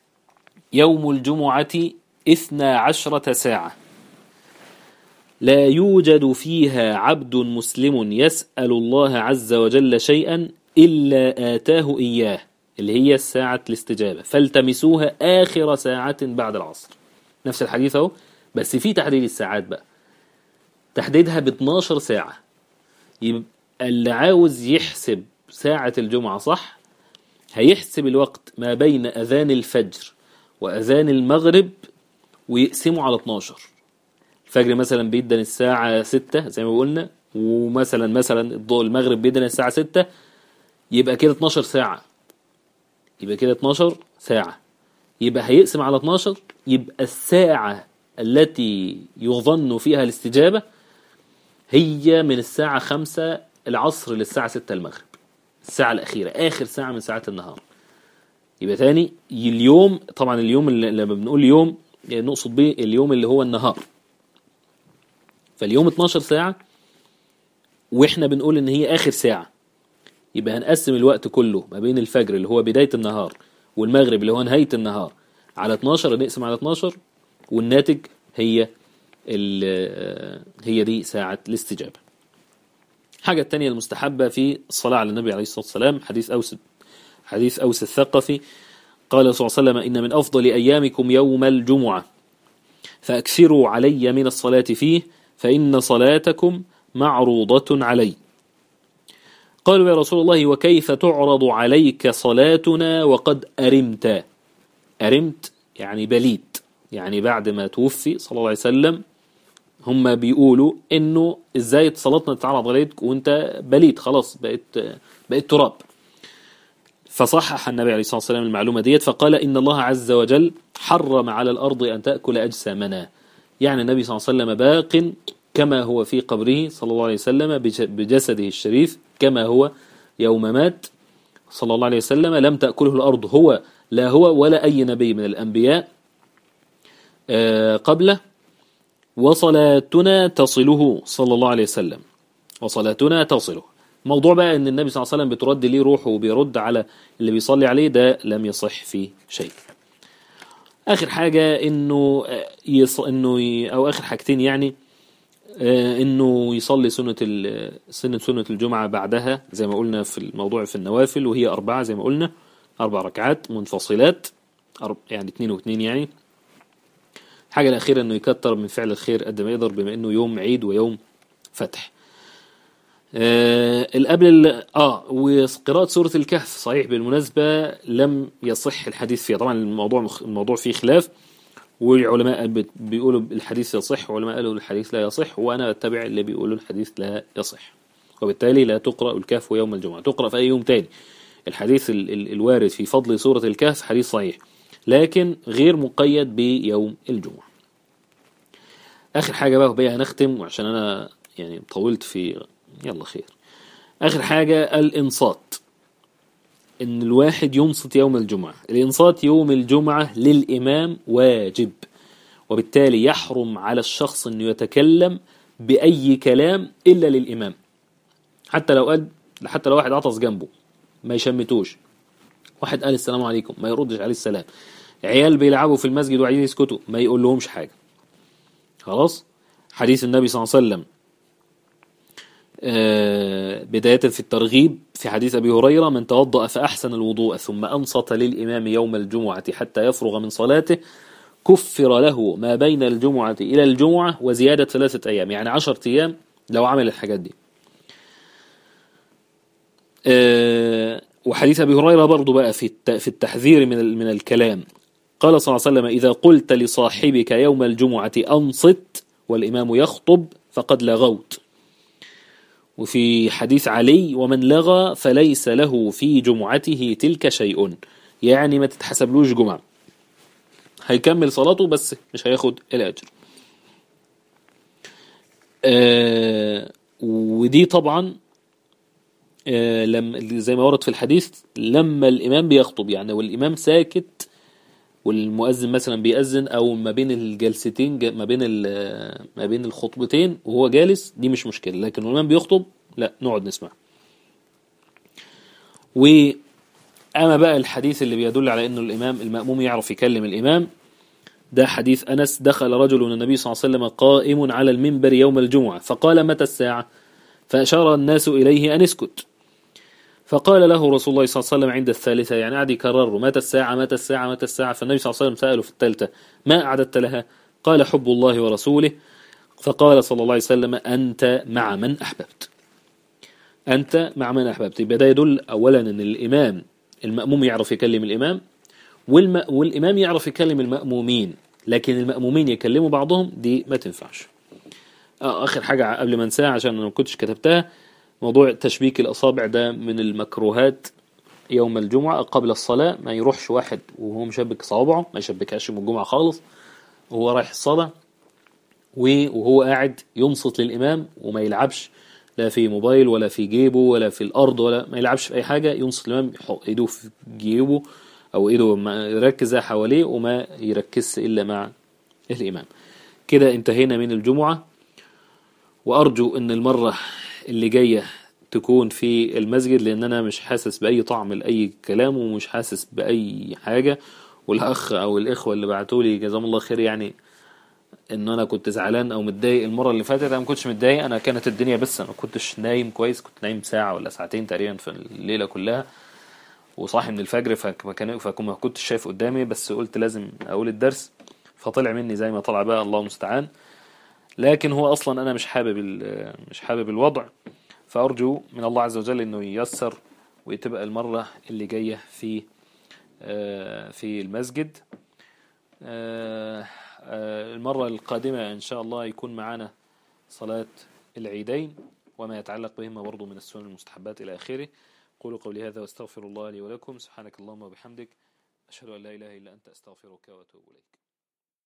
يوم الجمعة إثنى عشرة ساعة لا يوجد فيها عبد مسلم يسأل الله عز وجل شيئا إلا آتاه إياه اللي هي الساعة الاستجابة فالتمسوها آخر ساعة بعد العصر نفس الحديث اهو بس في تحديد الساعات بقى تحديدها ب 12 ساعة يبقى اللي عاوز يحسب ساعة الجمعة صح هيحسب الوقت ما بين أذان الفجر وأذان المغرب ويقسمه على 12 الفجر مثلا بيدن الساعة 6 زي ما قلنا ومثلا مثلا الضوء المغرب بيدن الساعة 6 يبقى كده 12 ساعة يبقى كده 12 ساعة يبقى هيقسم على 12 يبقى الساعة التي يظن فيها الاستجابة هي من الساعة 5 العصر للساعة 6 المغرب الساعة الأخيرة آخر ساعة من ساعات النهار يبقى تاني اليوم طبعا اليوم اللي لما بنقول يوم يعني نقصد به اليوم اللي هو النهار فاليوم 12 ساعة واحنا بنقول ان هي اخر ساعة يبقى هنقسم الوقت كله ما بين الفجر اللي هو بداية النهار والمغرب اللي هو نهاية النهار على 12 نقسم على 12 والناتج هي هي دي ساعة الاستجابة حاجة التانية المستحبة في الصلاة على النبي عليه الصلاة والسلام حديث أوس حديث أوس الثقفي قال صلى الله عليه وسلم إن من أفضل أيامكم يوم الجمعة فأكثروا علي من الصلاة فيه فإن صلاتكم معروضة علي قالوا يا رسول الله وكيف تعرض عليك صلاتنا وقد أرمت أرمت يعني بليت يعني بعد ما توفي صلى الله عليه وسلم هم بيقولوا انه ازاي صلاتنا تتعرض عليك وانت بليت خلاص بقيت بقيت تراب فصحح النبي عليه الصلاه والسلام المعلومه ديت فقال ان الله عز وجل حرم على الارض ان تاكل اجسامنا يعني النبي صلى الله عليه وسلم باق كما هو في قبره صلى الله عليه وسلم بجسده الشريف كما هو يوم مات صلى الله عليه وسلم لم تأكله الأرض هو لا هو ولا أي نبي من الأنبياء قبله وصلاتنا تصله صلى الله عليه وسلم وصلاتنا تصله موضوع بقى ان النبي صلى الله عليه وسلم بترد ليه روحه وبيرد على اللي بيصلي عليه ده لم يصح فيه شيء اخر حاجه انه يص... انه ي... او اخر حاجتين يعني آه، انه يصلي سنه ال... سنه سنه الجمعه بعدها زي ما قلنا في الموضوع في النوافل وهي اربعه زي ما قلنا اربع ركعات منفصلات أرب... يعني اثنين واثنين يعني الحاجه الاخيره انه يكتر من فعل الخير قد ما يقدر بما انه يوم عيد ويوم فتح آه القبل ال- اه وقراءة سورة الكهف صحيح بالمناسبة لم يصح الحديث فيها طبعا الموضوع مخ... الموضوع فيه خلاف والعلماء بت- بيقولوا الحديث يصح وعلماء قالوا الحديث لا يصح وانا اتبع اللي بيقولوا الحديث لا يصح وبالتالي لا تقرأ الكهف يوم الجمعة تقرأ في اي يوم تاني الحديث ال... ال... الوارد في فضل سورة الكهف حديث صحيح لكن غير مقيد بيوم الجمعة اخر حاجة بقى وبيها هنختم وعشان انا يعني طولت في يلا خير آخر حاجة الإنصات إن الواحد ينصت يوم الجمعة الإنصات يوم الجمعة للإمام واجب وبالتالي يحرم على الشخص أنه يتكلم بأي كلام إلا للإمام حتى لو قال حتى لو واحد عطس جنبه ما يشمتوش واحد قال السلام عليكم ما يردش عليه السلام عيال بيلعبوا في المسجد وعايزين يسكتوا ما يقول لهمش حاجة خلاص حديث النبي صلى الله عليه وسلم آه، بداية في الترغيب في حديث أبي هريرة من توضأ فأحسن الوضوء ثم أنصت للإمام يوم الجمعة حتى يفرغ من صلاته كفر له ما بين الجمعة إلى الجمعة وزيادة ثلاثة أيام يعني عشرة أيام لو عمل الحاجات دي آه، وحديث أبي هريرة برضو بقى في الت- في التحذير من ال- من الكلام قال صلى الله عليه وسلم إذا قلت لصاحبك يوم الجمعة أنصت والإمام يخطب فقد لغوت وفي حديث علي ومن لغى فليس له في جمعته تلك شيء يعني ما تتحسبلوش جمعة هيكمل صلاته بس مش هياخد الأجر آه ودي طبعا آه لما زي ما ورد في الحديث لما الإمام بيخطب يعني والإمام ساكت والمؤذن مثلا بيأذن او ما بين الجلستين ج- ما بين ال- ما بين الخطبتين وهو جالس دي مش مشكله لكن الامام بيخطب لا نقعد نسمع واما بقى الحديث اللي بيدل على انه الامام المأموم يعرف يكلم الامام ده حديث انس دخل رجل النبي صلى الله عليه وسلم قائم على المنبر يوم الجمعه فقال متى الساعه فاشار الناس اليه ان اسكت فقال له رسول الله صلى الله عليه وسلم عند الثالثة يعني قعد يكرر متى الساعة متى الساعة متى الساعة فالنبي صلى الله عليه وسلم سأله في الثالثة ما أعددت لها قال حب الله ورسوله فقال صلى الله عليه وسلم أنت مع من أحببت أنت مع من أحببت يبقى ده يدل أولا أن الإمام المأموم يعرف يكلم الإمام والم... والإمام يعرف يكلم المأمومين لكن المأمومين يكلموا بعضهم دي ما تنفعش آه آخر حاجة قبل ما انساها عشان أنا ما كنتش كتبتها موضوع تشبيك الأصابع ده من المكروهات يوم الجمعة قبل الصلاة ما يروحش واحد وهو مشبك صوابعه ما يشبكهاش يوم الجمعة خالص وهو رايح الصلاة و- وهو قاعد ينصت للإمام وما يلعبش لا في موبايل ولا في جيبه ولا في الأرض ولا ما يلعبش في أي حاجة ينصت الإمام يحط إيده في جيبه أو إيده ما يركز حواليه وما يركزش إلا مع الإمام كده انتهينا من الجمعة وأرجو أن المرة اللي جاية تكون في المسجد لأن أنا مش حاسس بأي طعم لأي كلام ومش حاسس بأي حاجة والأخ أو الإخوة اللي بعتولي جزاهم الله خير يعني ان انا كنت زعلان او متضايق المره اللي فاتت انا ما كنتش متضايق انا كانت الدنيا بس انا ما كنتش نايم كويس كنت نايم ساعه ولا ساعتين تقريبا في الليله كلها وصاحي من الفجر فما كان فما كنتش شايف قدامي بس قلت لازم اقول الدرس فطلع مني زي ما طلع بقى الله المستعان لكن هو اصلا انا مش حابب ال- مش حابب الوضع فارجو من الله عز وجل انه ييسر وتبقى المره اللي جايه في آه، في المسجد آه، آه، المرة القادمة إن شاء الله يكون معنا صلاة العيدين وما يتعلق بهما برضو من السنن المستحبات إلى آخره قولوا قولي هذا واستغفر الله لي ولكم سبحانك اللهم وبحمدك أشهد أن لا إله إلا أنت أستغفرك وأتوب إليك